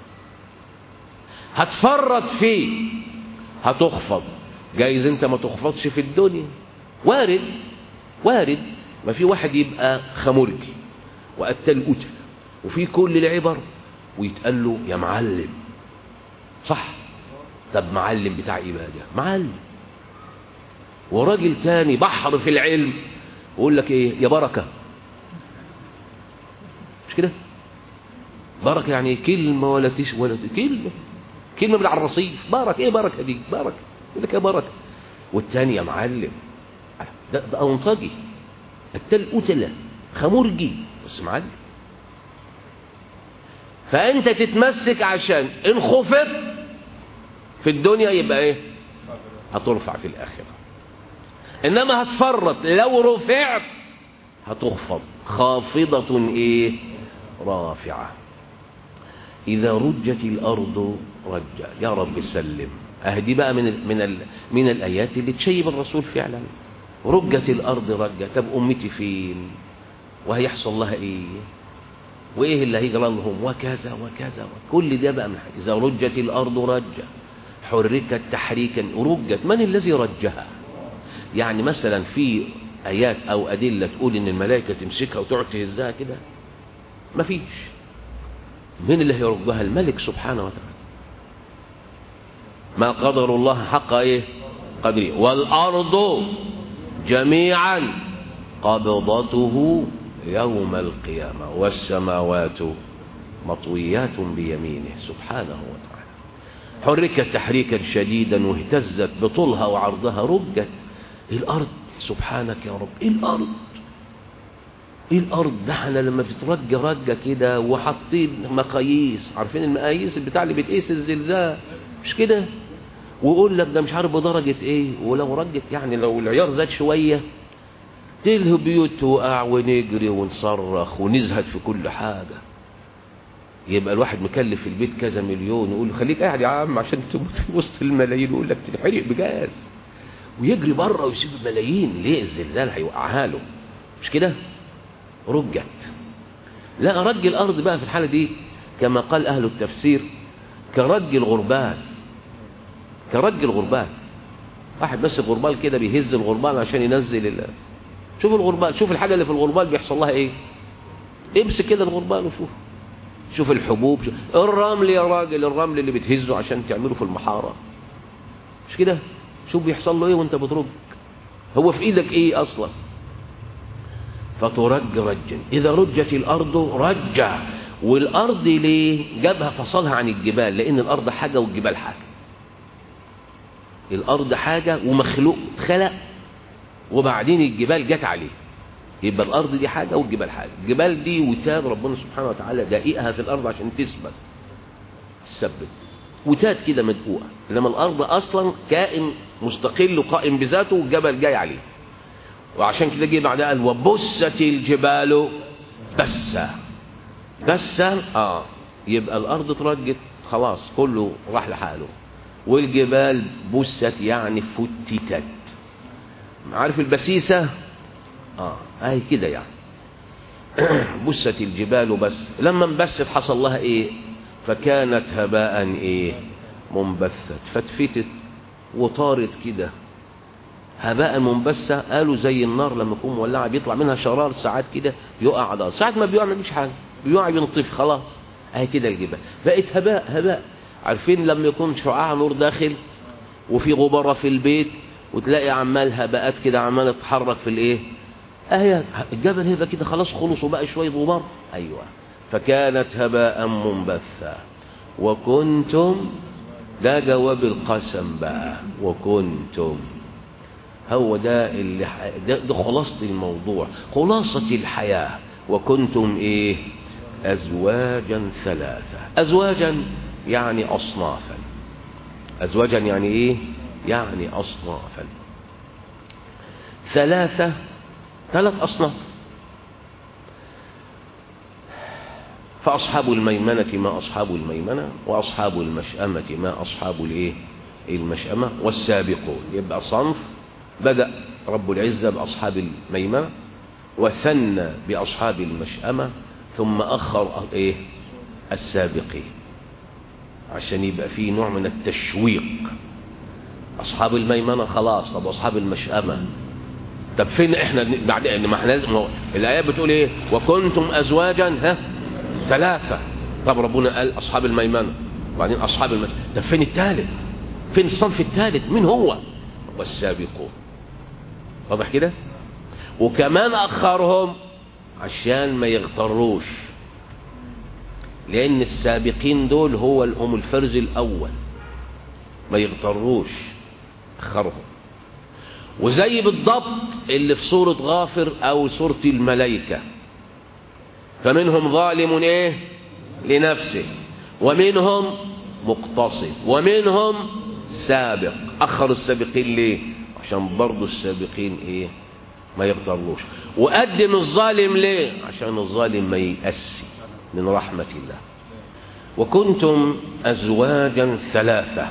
هتفرط فيه هتخفض جايز انت ما تخفضش في الدنيا وارد وارد ما في واحد يبقى خمرجي وقتل قتل وفي كل العبر ويتقال له يا معلم صح طب معلم بتاع ايه بقى ده معلم وراجل تاني بحر في العلم ويقول لك ايه يا بركه مش كده بركه يعني كلمه ولا تش ولا ت- كلمه كلمه من على الرصيف بركه ايه بركه دي بركه يقول لك يا بركه والتاني يا معلم ده ده انطجي التل قتله خمرجي بس معلم فانت تتمسك عشان ان خفت في الدنيا يبقى ايه هترفع في الاخره انما هتفرط لو رفعت هتخفض خافضه ايه رافعه اذا رجت الارض رجا يا رب سلم اهدي بقى من ال من ال من الايات اللي تشيب الرسول فعلا رجت الارض رجا طب امتي فين وهيحصل لها ايه وايه اللي هيجرى لهم وكذا وكذا كل ده بقى من حاجة. اذا رجت الارض رجا حركت تحريكا رجت من الذي رجها يعني مثلا في ايات او ادله تقول ان الملائكه تمسكها وتقعد تهزها كده مفيش مين اللي هيرجها الملك سبحانه وتعالى ما قدر الله حق ايه قدره والارض جميعا قبضته يوم القيامه والسماوات مطويات بيمينه سبحانه وتعالى حركت تحريكا شديدا واهتزت بطولها وعرضها رجت الارض سبحانك يا رب ايه الارض ايه الارض ده احنا لما بترجى رجه كده وحاطين مقاييس عارفين المقاييس بتاع اللي بتقيس الزلزال مش كده ويقول لك ده مش عارف بدرجه ايه ولو رجت يعني لو العيار زاد شويه تلهي بيوت توقع ونجري ونصرخ ونزهد في كل حاجه يبقى الواحد مكلف البيت كذا مليون يقول له خليك قاعد يا عم عشان تموت في وسط الملايين يقول لك تنحرق بجاز ويجري بره ويسيب الملايين ليه الزلزال هيوقعها له مش كده رجت لا رج الارض بقى في الحاله دي كما قال اهل التفسير كرج الغربال كرج الغربال واحد بس غربال كده بيهز الغربال عشان ينزل ال... شوف الغربال شوف الحاجه اللي في الغربال بيحصل لها ايه امسك كده الغربال وشوف شوف الحبوب شوف. الرمل يا راجل الرمل اللي بتهزه عشان تعمله في المحاره مش كده شوف بيحصل له ايه وانت بترج هو في ايدك ايه اصلا فترج رجا اذا رجت الارض رجا والارض ليه جابها فصلها عن الجبال لان الارض حاجه والجبال حاجه الارض حاجه ومخلوق خلق وبعدين الجبال جت عليه يبقى الارض دي حاجه والجبال حاجه الجبال دي وتاد ربنا سبحانه وتعالى دقيقها في الارض عشان تثبت تثبت وتاد كده مدقوقه انما الارض اصلا كائن مستقل وقائم بذاته والجبل جاي عليه وعشان كده جه بعدها قال وبست الجبال بسا بسا اه يبقى الارض اترجت خلاص كله راح لحاله والجبال بست يعني فتتت عارف البسيسه اه اهي كده يعني بست الجبال بس لما انبست حصل لها ايه فكانت هباء ايه منبثت فتفتت وطارت كده هباء منبثة قالوا زي النار لما تكون مولعة بيطلع منها شرار ساعات كده يقع على الأرض ساعات ما بيقع ما بيش حاجة بيقع بينطفي خلاص اهي كده الجبال بقت هباء هباء عارفين لما يكون شعاع نور داخل وفي غبرة في البيت وتلاقي عمال هباءات كده عمالة تتحرك في الايه اهي الجبل هيبقى كده خلاص خلص وبقى شوية غبار ايوه فكانت هباء منبثا وكنتم ده جواب القسم بقى وكنتم هو ده اللي ح... ده, ده خلاصة الموضوع خلاصة الحياة وكنتم ايه ازواجا ثلاثة ازواجا يعني اصنافا ازواجا يعني ايه يعني اصنافا ثلاثة ثلاث اصناف فأصحاب الميمنة ما أصحاب الميمنة وأصحاب المشأمة ما أصحاب الإيه؟ المشأمة والسابقون يبقى صنف بدأ رب العزة بأصحاب الميمنة وثنى بأصحاب المشأمة ثم أخر إيه؟ السابقين عشان يبقى فيه نوع من التشويق أصحاب الميمنة خلاص طب أصحاب المشأمة طب فين احنا بعد ما احنا لازم الآيات بتقول ايه وكنتم أزواجا ها ثلاثة طب ربنا قال أصحاب الميمنة وبعدين أصحاب الميمنة طب فين الثالث فين الصنف الثالث مين هو والسابقون واضح كده وكمان أخرهم عشان ما يغتروش لأن السابقين دول هو هم الفرز الأول ما يغتروش أخرهم وزي بالضبط اللي في سورة غافر أو سورة الملائكة فمنهم ظالم إيه لنفسه ومنهم مقتصد ومنهم سابق أخر السابقين ليه عشان برضو السابقين إيه ما يغتروش وقدم الظالم ليه عشان الظالم ما ييأسي من رحمة الله وكنتم أزواجا ثلاثة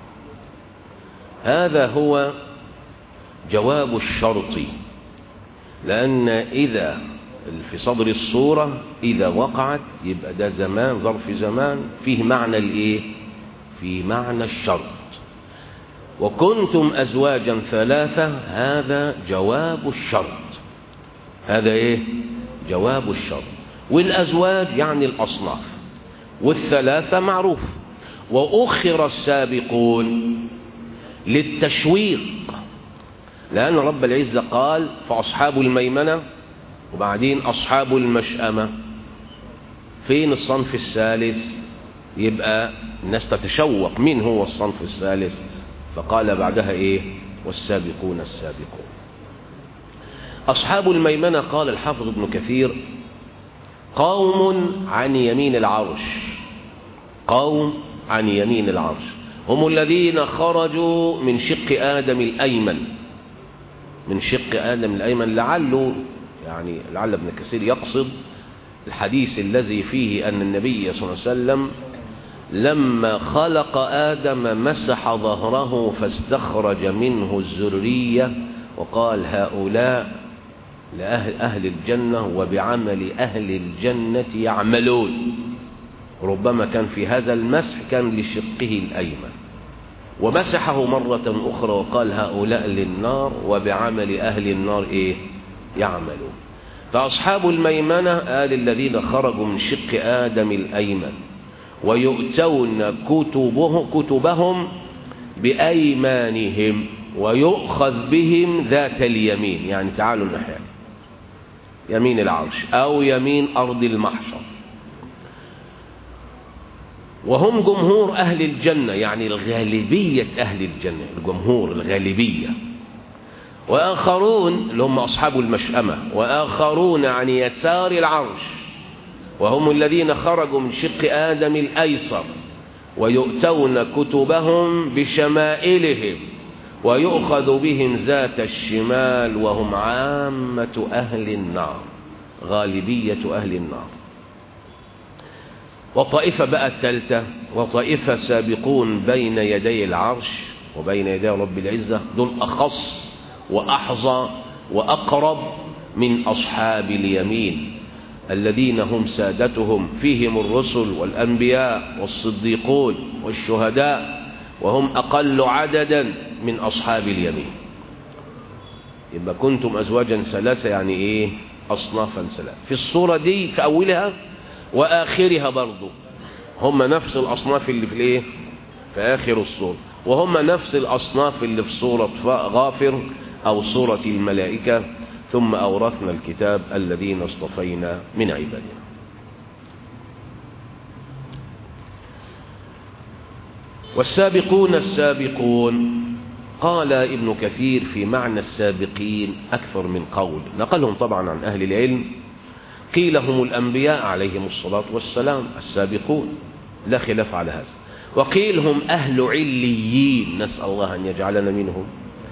هذا هو جواب الشرط لأن إذا في صدر الصورة إذا وقعت يبقى ده زمان ظرف زمان فيه معنى الإيه في معنى الشرط وكنتم أزواجا ثلاثة هذا جواب الشرط هذا إيه جواب الشرط والأزواج يعني الأصناف والثلاثة معروف وأخر السابقون للتشويق لأن رب العزة قال فأصحاب الميمنة وبعدين أصحاب المشأمة فين الصنف الثالث يبقى الناس تتشوق مين هو الصنف الثالث فقال بعدها إيه والسابقون السابقون أصحاب الميمنة قال الحافظ ابن كثير قوم عن يمين العرش قوم عن يمين العرش هم الذين خرجوا من شق آدم الأيمن من شق آدم الأيمن لعله يعني لعل ابن كثير يقصد الحديث الذي فيه أن النبي صلى الله عليه وسلم لما خلق آدم مسح ظهره فاستخرج منه الذرية وقال هؤلاء لأهل أهل الجنة وبعمل أهل الجنة يعملون ربما كان في هذا المسح كان لشقه الأيمن ومسحه مرة أخرى وقال هؤلاء للنار وبعمل أهل النار إيه يعملون فأصحاب الميمنة قال الذين خرجوا من شق آدم الأيمن ويؤتون كتبه كتبهم بأيمانهم ويؤخذ بهم ذات اليمين يعني تعالوا الناحية يمين العرش أو يمين أرض المحشر وهم جمهور أهل الجنة يعني الغالبية أهل الجنة الجمهور الغالبية وآخرون اللي هم أصحاب المشأمة وآخرون عن يسار العرش وهم الذين خرجوا من شق آدم الأيسر ويؤتون كتبهم بشمائلهم ويؤخذ بهم ذات الشمال وهم عامة أهل النار غالبية أهل النار وطائفة بقى الثالثة وطائفة سابقون بين يدي العرش وبين يدي رب العزة دول أخص وأحظى وأقرب من أصحاب اليمين الذين هم سادتهم فيهم الرسل والأنبياء والصديقون والشهداء وهم أقل عددا من أصحاب اليمين يبقى كنتم أزواجا ثلاثة يعني إيه أصنافا ثلاثة في الصورة دي في أولها وآخرها برضو هم نفس الأصناف اللي في الإيه في آخر الصورة وهم نفس الأصناف اللي في صورة غافر أو صورة الملائكة ثم أورثنا الكتاب الذين اصطفينا من عبادنا والسابقون السابقون قال ابن كثير في معنى السابقين أكثر من قول نقلهم طبعا عن أهل العلم قيل هم الأنبياء عليهم الصلاة والسلام السابقون لا خلاف على هذا وقيل هم أهل عليين نسأل الله أن يجعلنا منهم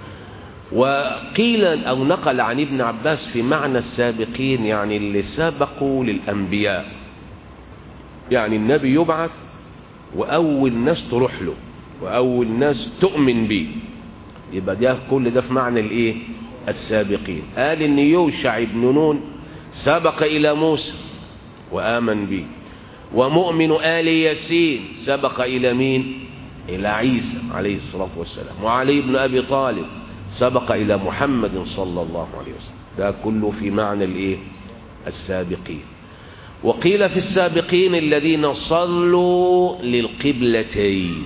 وقيل أو نقل عن ابن عباس في معنى السابقين يعني اللي سبقوا للأنبياء يعني النبي يبعث وأول ناس تروح له وأول ناس تؤمن به يبقى ده كل ده في معنى الايه السابقين قال ان يوشع بن نون سبق الى موسى وامن به ومؤمن ال ياسين سبق الى مين الى عيسى عليه الصلاه والسلام وعلي بن ابي طالب سبق الى محمد صلى الله عليه وسلم ده كله في معنى الايه السابقين وقيل في السابقين الذين صلوا للقبلتين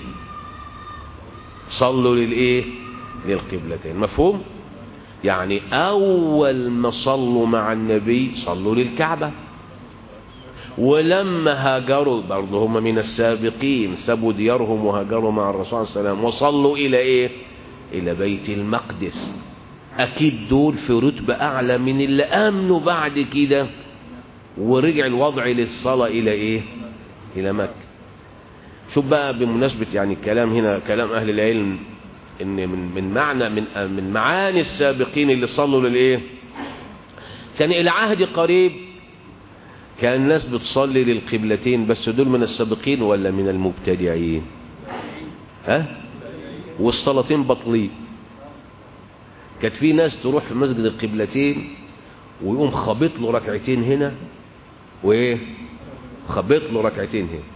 صلوا للايه للقبلتين مفهوم يعني اول ما صلوا مع النبي صلوا للكعبة ولما هاجروا برضه هم من السابقين سابوا ديارهم وهاجروا مع الرسول صلى الله عليه وسلم وصلوا الى ايه الى بيت المقدس اكيد دول في رتبة اعلى من اللي امنوا بعد كده ورجع الوضع للصلاة الى ايه الى مكة شوف بقى بمناسبة يعني الكلام هنا كلام اهل العلم ان من من معنى من من معاني السابقين اللي صلوا للايه كان الى عهد قريب كان الناس بتصلي للقبلتين بس دول من السابقين ولا من المبتدعين ها والصلاتين بطلين كانت في ناس تروح في مسجد القبلتين ويقوم خابط له ركعتين هنا وايه خابط له ركعتين هنا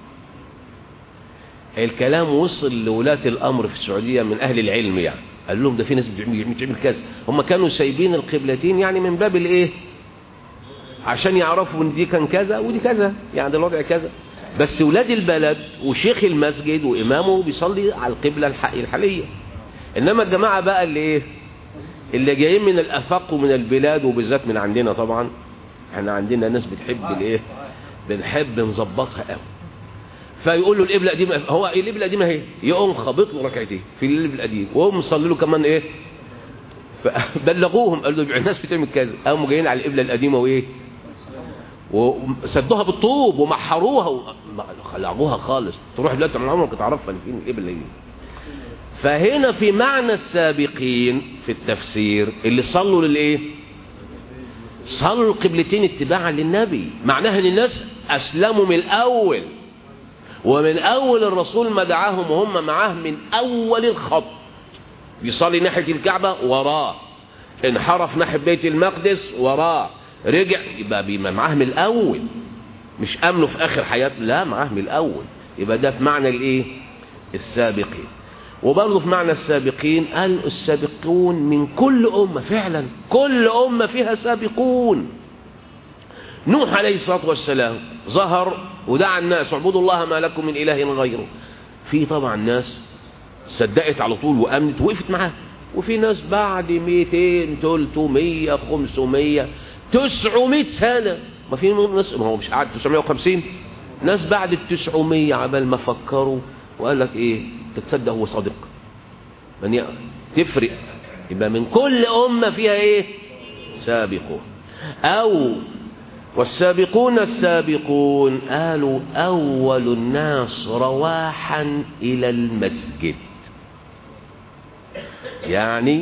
الكلام وصل لولاة الأمر في السعودية من أهل العلم يعني قال لهم ده في ناس بتعمل كذا هم كانوا سايبين القبلتين يعني من باب الايه عشان يعرفوا ان دي كان كذا ودي كذا يعني ده الوضع كذا بس ولاد البلد وشيخ المسجد وإمامه بيصلي على القبلة الحالية إنما الجماعة بقى اللي إيه اللي جايين من الأفاق ومن البلاد وبالذات من عندنا طبعا احنا عندنا ناس بتحب الايه بنحب نظبطها قوي فيقول له القبله دي هو القبله دي ما هي يقوم خابط له ركعتين في القبله القديم وهم مصلي له كمان ايه فبلغوهم قالوا له الناس بتعمل كذا قاموا جايين على القبله القديمه وايه وسدوها بالطوب ومحروها وخلعوها خالص تروح دلوقتي من عمرك تعرفها فين القبله دي فهنا في معنى السابقين في التفسير اللي صلوا للايه صلوا القبلتين اتباعا للنبي معناها ان الناس اسلموا من الاول ومن اول الرسول ما دعاهم وهم معاه من اول الخط بيصلي ناحيه الكعبه وراه انحرف ناحيه بيت المقدس وراه رجع يبقى بيبقى معاه من الاول مش امنه في اخر حياته لا معاه من الاول يبقى ده في معنى الايه السابقين وبرضه في معنى السابقين قال السابقون من كل أمة فعلا كل أمة فيها سابقون نوح عليه الصلاة والسلام ظهر ودعا الناس اعبدوا الله ما لكم من إله غيره في طبعا ناس صدقت على طول وأمنت وقفت معاه وفي ناس بعد 200 300 500 900 سنة ما في ناس ما هو مش قاعد 950 ناس بعد ال 900 عبال ما فكروا وقال لك ايه تتصدق هو صادق من ي... تفرق يبقى من كل أمة فيها ايه سابقون أو والسابقون السابقون قالوا أول الناس رواحا إلى المسجد يعني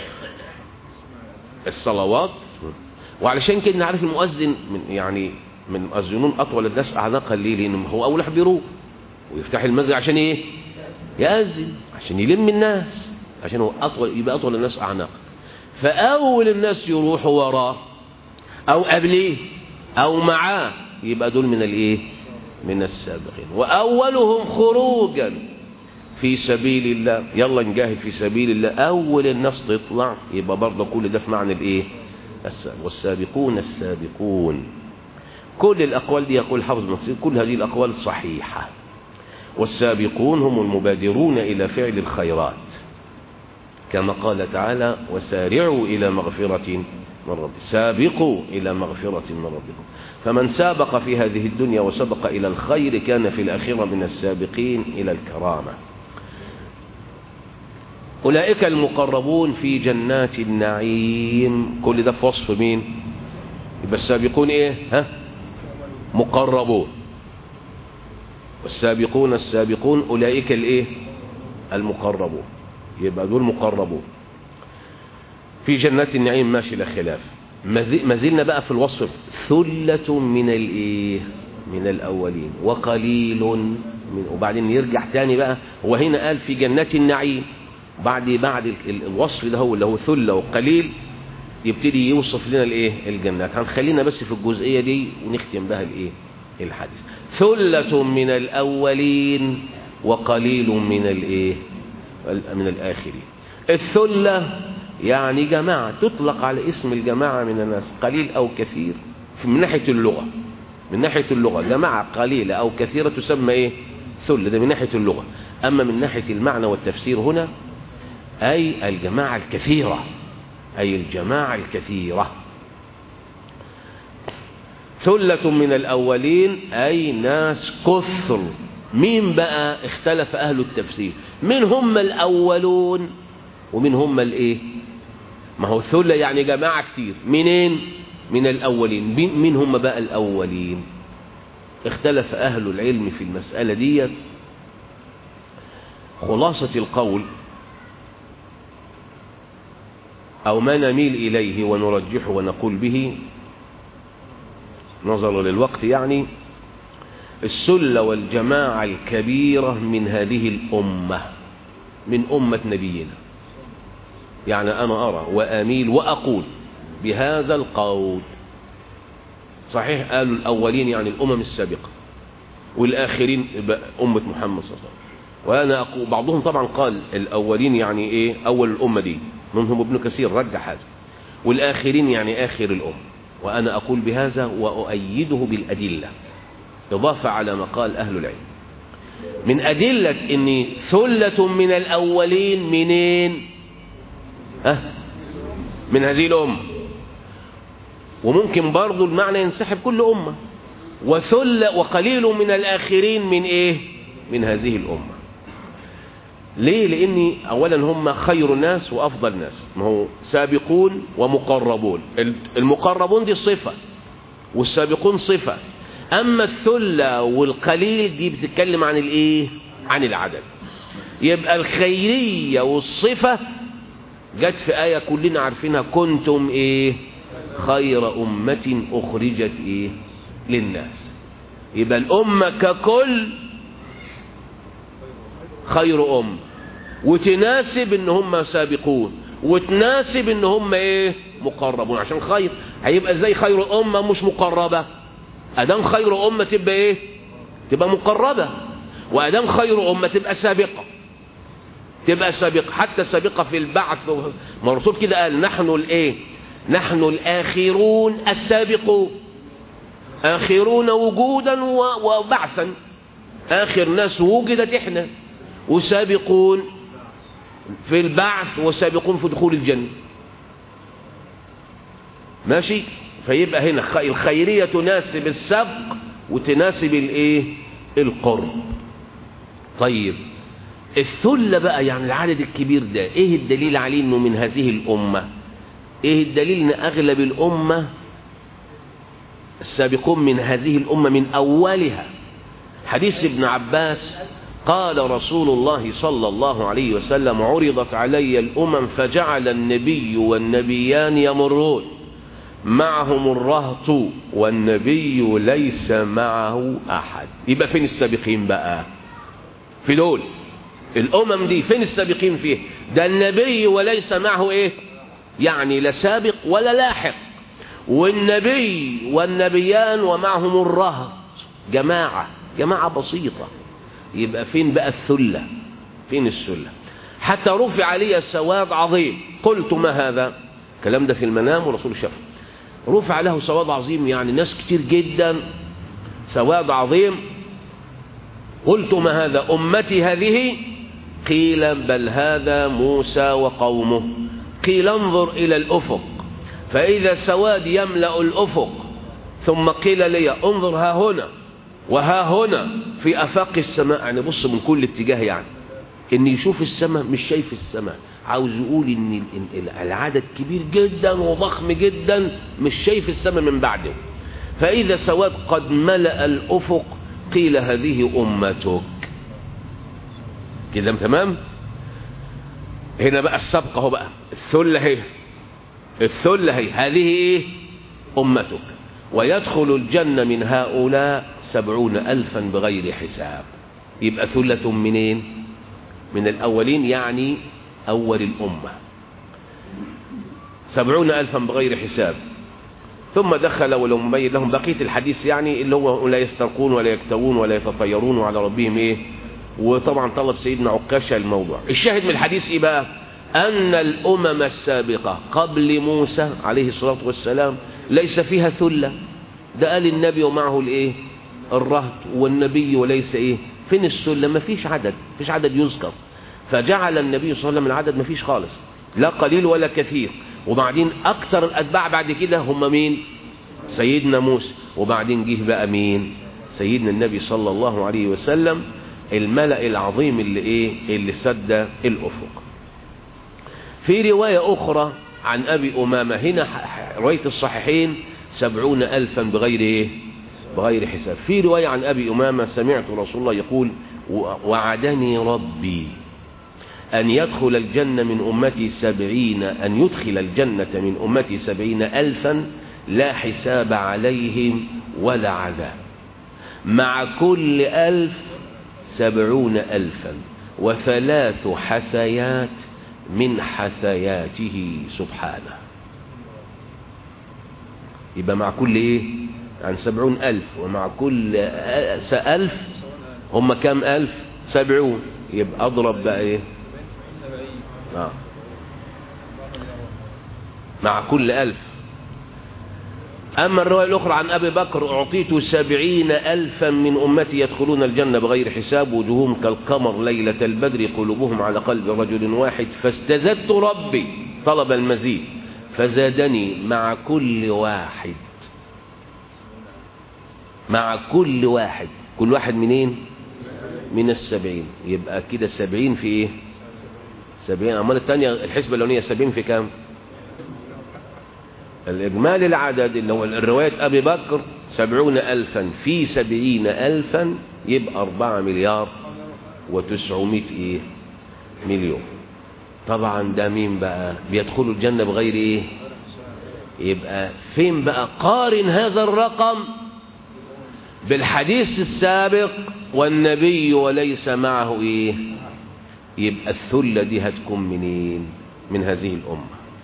الصلوات وعلشان كده نعرف المؤذن من يعني من مؤذنون أطول الناس أعناقا ليه لأنه هو أول واحد بيروح ويفتح المسجد عشان ايه يأذن عشان يلم الناس عشان هو أطول يبقى أطول الناس أعناق فأول الناس يروحوا وراه أو قبليه أو معاه يبقى دول من الإيه من السابقين وأولهم خروجا في سبيل الله يلا نجاهد في سبيل الله أول الناس تطلع يبقى برضه كل ده في معنى الإيه والسابقون السابقون كل الأقوال دي يقول حافظ المفسر كل هذه الأقوال صحيحة والسابقون هم المبادرون إلى فعل الخيرات كما قال تعالى وسارعوا إلى مغفرة من ربكم سابقوا إلى مغفرة من ربكم فمن سابق في هذه الدنيا وسبق إلى الخير كان في الآخرة من السابقين إلى الكرامة أولئك المقربون في جنات النعيم كل ده في وصف مين يبقى السابقون إيه ها مقربون والسابقون السابقون أولئك الإيه المقربون يبقى دول مقربون في جنات النعيم ماشي لا خلاف ما زلنا بقى في الوصف ثلة من الإيه من الأولين وقليل من وبعدين يرجع تاني بقى هو هنا قال في جنات النعيم بعد بعد الوصف ده هو اللي هو ثلة وقليل يبتدي يوصف لنا الايه الجنات هنخلينا بس في الجزئية دي ونختم بها الايه الحديث ثلة من الأولين وقليل من الايه من الآخرين الثلة يعني جماعة تطلق على اسم الجماعة من الناس قليل أو كثير من ناحية اللغة من ناحية اللغة جماعة قليلة أو كثيرة تسمى إيه ثل ده من ناحية اللغة أما من ناحية المعنى والتفسير هنا أي الجماعة الكثيرة أي الجماعة الكثيرة ثلة من الأولين أي ناس كثر مين بقى اختلف أهل التفسير من هم الأولون ومن هم الإيه ما هو ثلة يعني جماعة كتير منين من الأولين مين هم بقى الأولين اختلف أهل العلم في المسألة دي خلاصة القول أو ما نميل إليه ونرجحه ونقول به نظرا للوقت يعني السلة والجماعة الكبيرة من هذه الأمة من أمة نبينا يعني أنا أرى وأميل وأقول بهذا القول صحيح قالوا الأولين يعني الأمم السابقة والآخرين أمة محمد صلى الله عليه وسلم وأنا أقول بعضهم طبعا قال الأولين يعني إيه أول الأمة دي منهم ابن كثير رجح هذا والآخرين يعني آخر الأمة وأنا أقول بهذا وأؤيده بالأدلة إضافة على ما قال أهل العلم من أدلة أن ثلة من الأولين منين أه؟ من هذه الأمة وممكن برضو المعنى ينسحب كل أمة وثلة وقليل من الآخرين من إيه من هذه الأمة ليه لأن أولا هم خير الناس وأفضل ناس ما هو سابقون ومقربون المقربون دي صفة والسابقون صفة أما الثلة والقليل دي بتتكلم عن الإيه عن العدد يبقى الخيرية والصفة جت في آية كلنا عارفينها كنتم إيه خير أمة أخرجت إيه للناس يبقى الأمة ككل خير أم وتناسب ان هم سابقون وتناسب ان هم ايه مقربون عشان خير هيبقى ازاي خير امه مش مقربه ادام خير امه تبقى ايه تبقى مقربه وادام خير امه تبقى سابقه تبقى سابقه حتى سابقه في البعث مرسول كده قال نحن الايه نحن الاخرون السابقون اخرون وجودا وبعثا اخر ناس وجدت احنا وسابقون في البعث وسابقون في دخول الجنة ماشي فيبقى هنا الخيرية تناسب السبق وتناسب الايه القرب طيب الثلة بقى يعني العدد الكبير ده ايه الدليل عليه انه من هذه الامة ايه الدليل ان اغلب الامة السابقون من هذه الامة من اولها حديث ابن عباس قال رسول الله صلى الله عليه وسلم عرضت علي الأمم فجعل النبي والنبيان يمرون معهم الرهط والنبي ليس معه أحد يبقى فين السابقين بقى في دول الأمم دي فين السابقين فيه ده النبي وليس معه إيه يعني لا سابق ولا لاحق والنبي والنبيان ومعهم الرهط جماعة جماعة بسيطة يبقى فين بقى الثلة فين الثلة حتى رفع علي سواد عظيم قلت ما هذا الكلام ده في المنام ورسول شاف رفع له سواد عظيم يعني ناس كتير جدا سواد عظيم قلت ما هذا أمتي هذه قيل بل هذا موسى وقومه قيل انظر إلى الأفق فإذا سواد يملأ الأفق ثم قيل لي انظر ها هنا وها هنا في أفاق السماء يعني بص من كل اتجاه يعني ان يشوف السماء مش شايف السماء عاوز يقول ان العدد كبير جدا وضخم جدا مش شايف السماء من بعده فإذا سواد قد ملأ الأفق قيل هذه أمتك كده تمام هنا بقى السبق اهو بقى الثلة هي الثلة هي هذه ايه أمتك ويدخل الجنة من هؤلاء سبعون ألفا بغير حساب يبقى ثلة منين من الأولين يعني أول الأمة سبعون ألفا بغير حساب ثم دخل ولو مبين لهم بقية الحديث يعني اللي هو لا يسترقون ولا يكتوون ولا يتطيرون وعلى ربهم ايه وطبعا طلب سيدنا عكاشة الموضوع الشاهد من الحديث ايه بقى أن الأمم السابقة قبل موسى عليه الصلاة والسلام ليس فيها ثلة ده قال النبي ومعه الايه الرهط والنبي وليس ايه فين السلة ما فيش عدد فيش عدد يذكر فجعل النبي صلى الله عليه وسلم العدد ما فيش خالص لا قليل ولا كثير وبعدين اكتر الاتباع بعد كده هم مين سيدنا موسى وبعدين جه بقى مين سيدنا النبي صلى الله عليه وسلم الملأ العظيم اللي ايه اللي سد الافق في رواية اخرى عن ابي امامة هنا رواية الصحيحين سبعون الفا بغير ايه بغير حساب في رواية عن ابي امامة سمعت رسول الله يقول وعدني ربي أن يدخل الجنة من أمتي سبعين أن يدخل الجنة من أمتي سبعين ألفا لا حساب عليهم ولا عذاب مع كل ألف سبعون ألفا وثلاث حثيات من حثياته سبحانه يبقى مع كل ايه عن سبعون ألف ومع كل ألف هم كم ألف سبعون يبقى أضرب بقى ايه آه. مع كل ألف أما الرواية الأخرى عن أبي بكر أعطيت سبعين ألفا من أمتي يدخلون الجنة بغير حساب وجوههم كالقمر ليلة البدر قلوبهم على قلب رجل واحد فاستزدت ربي طلب المزيد فزادني مع كل واحد مع كل واحد كل واحد منين من السبعين يبقى كده سبعين في ايه سبعين أمال الثانية الحسبة الأولانية سبعين في كام الإجمالي العدد اللي هو الرواية أبي بكر سبعون ألفا في سبعين ألفا يبقى أربعة مليار وتسعمائة إيه مليون طبعا ده مين بقى بيدخلوا الجنة بغير إيه يبقى فين بقى قارن هذا الرقم بالحديث السابق والنبي وليس معه إيه يبقى الثلة دي هتكون منين من هذه الأمة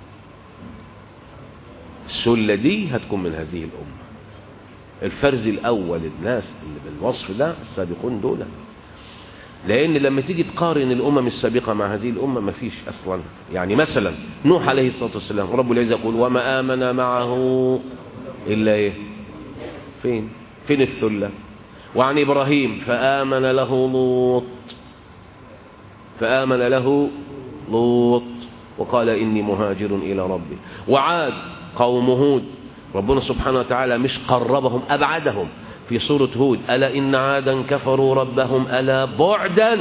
السلة دي هتكون من هذه الأمة الفرز الأول الناس اللي بالوصف ده السابقون دول لأن لما تيجي تقارن الأمم السابقة مع هذه الأمة ما فيش أصلا يعني مثلا نوح عليه الصلاة والسلام رب العزة يقول وما آمن معه إلا إيه فين فين الثلة وعن إبراهيم فآمن له لوط فآمن له لوط وقال إني مهاجر إلى ربي وعاد قوم هود ربنا سبحانه وتعالى مش قربهم أبعدهم في سورة هود ألا إن عادا كفروا ربهم ألا بعدا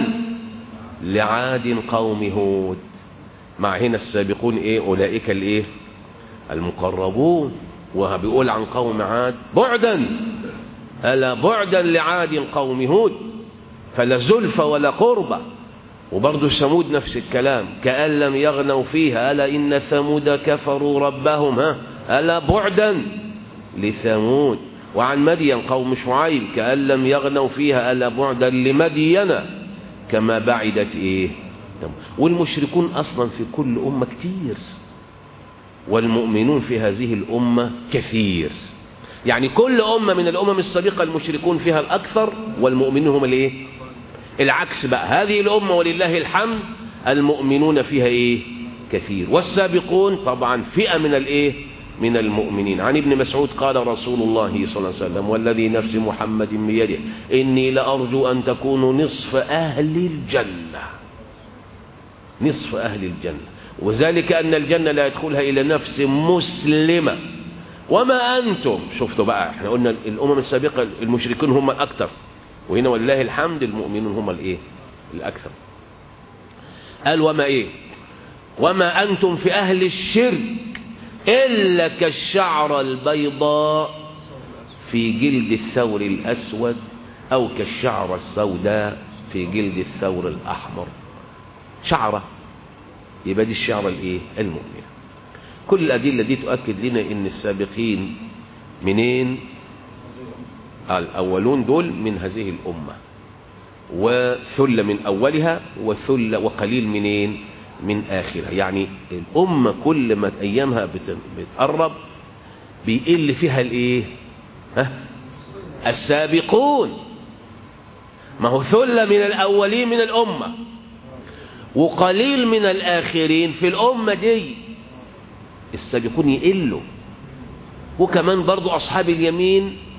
لعاد قوم هود مع هنا السابقون إيه أولئك الإيه المقربون وبيقول عن قوم عاد بعدا ألا بعدا لعاد قوم هود فلا زلف ولا قربة وبرضه ثمود نفس الكلام كأن لم يغنوا فيها ألا إن ثمود كفروا ربهم ها ألا بعدا لثمود وعن مدين قوم شعيب كأن لم يغنوا فيها ألا بعدا لمدين كما بعدت إيه والمشركون أصلا في كل أمة كتير والمؤمنون في هذه الأمة كثير يعني كل أمة من الأمم السابقة المشركون فيها الأكثر والمؤمنون هم الإيه العكس بقى هذه الأمة ولله الحمد المؤمنون فيها إيه كثير والسابقون طبعا فئة من الإيه من المؤمنين عن ابن مسعود قال رسول الله صلى الله عليه وسلم والذي نفس محمد بيده إني لأرجو أن تكونوا نصف أهل الجنة نصف أهل الجنة وذلك أن الجنة لا يدخلها إلى نفس مسلمة وما أنتم شفتوا بقى احنا قلنا الأمم السابقة المشركون هم الأكثر وهنا ولله الحمد المؤمنون هم الايه الاكثر قال وما ايه وما انتم في اهل الشرك الا كالشعر البيضاء في جلد الثور الاسود او كالشعر السوداء في جلد الثور الاحمر شعره يبقى دي الشعره الايه المؤمنه كل الادله دي تؤكد لنا ان السابقين منين الأولون دول من هذه الأمة وثلة من أولها وثلة وقليل منين من آخرها يعني الأمة كل ما أيامها بتقرب بيقل فيها الإيه ها السابقون ما هو ثلة من الأولين من الأمة وقليل من الآخرين في الأمة دي السابقون يقلوا وكمان برضو أصحاب اليمين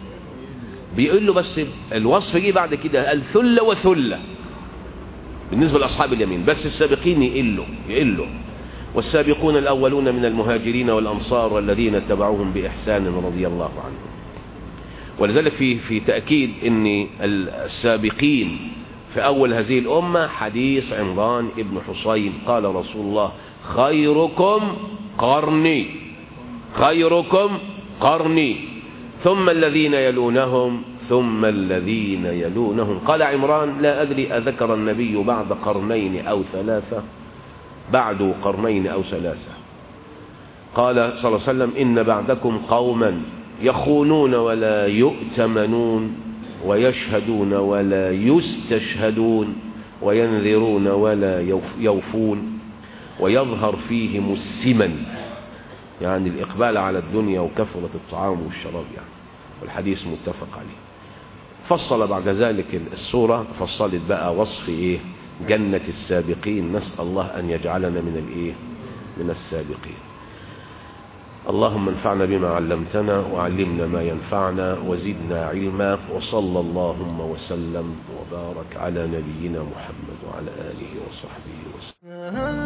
بيقول له بس الوصف جه بعد كده قال ثلة وثلة بالنسبة لأصحاب اليمين بس السابقين يقلوا يقلوا والسابقون الأولون من المهاجرين والأنصار والذين اتبعوهم بإحسان رضي الله عنهم ولذلك في في تأكيد أن السابقين في أول هذه الأمة حديث عمران ابن حسين قال رسول الله خيركم قرني خيركم قرني ثم الذين يلونهم ثم الذين يلونهم قال عمران لا أدري أذكر النبي بعد قرنين أو ثلاثة بعد قرنين أو ثلاثة قال صلى الله عليه وسلم إن بعدكم قوما يخونون ولا يؤتمنون ويشهدون ولا يستشهدون وينذرون ولا يوفون ويظهر فيهم السمن يعني الإقبال على الدنيا وكثرة الطعام والشراب يعني والحديث متفق عليه فصل بعد ذلك السورة فصلت بقى وصف إيه جنة السابقين نسأل الله أن يجعلنا من الإيه من السابقين اللهم انفعنا بما علمتنا وعلمنا ما ينفعنا وزدنا علما وصلى اللهم وسلم وبارك على نبينا محمد وعلى آله وصحبه وسلم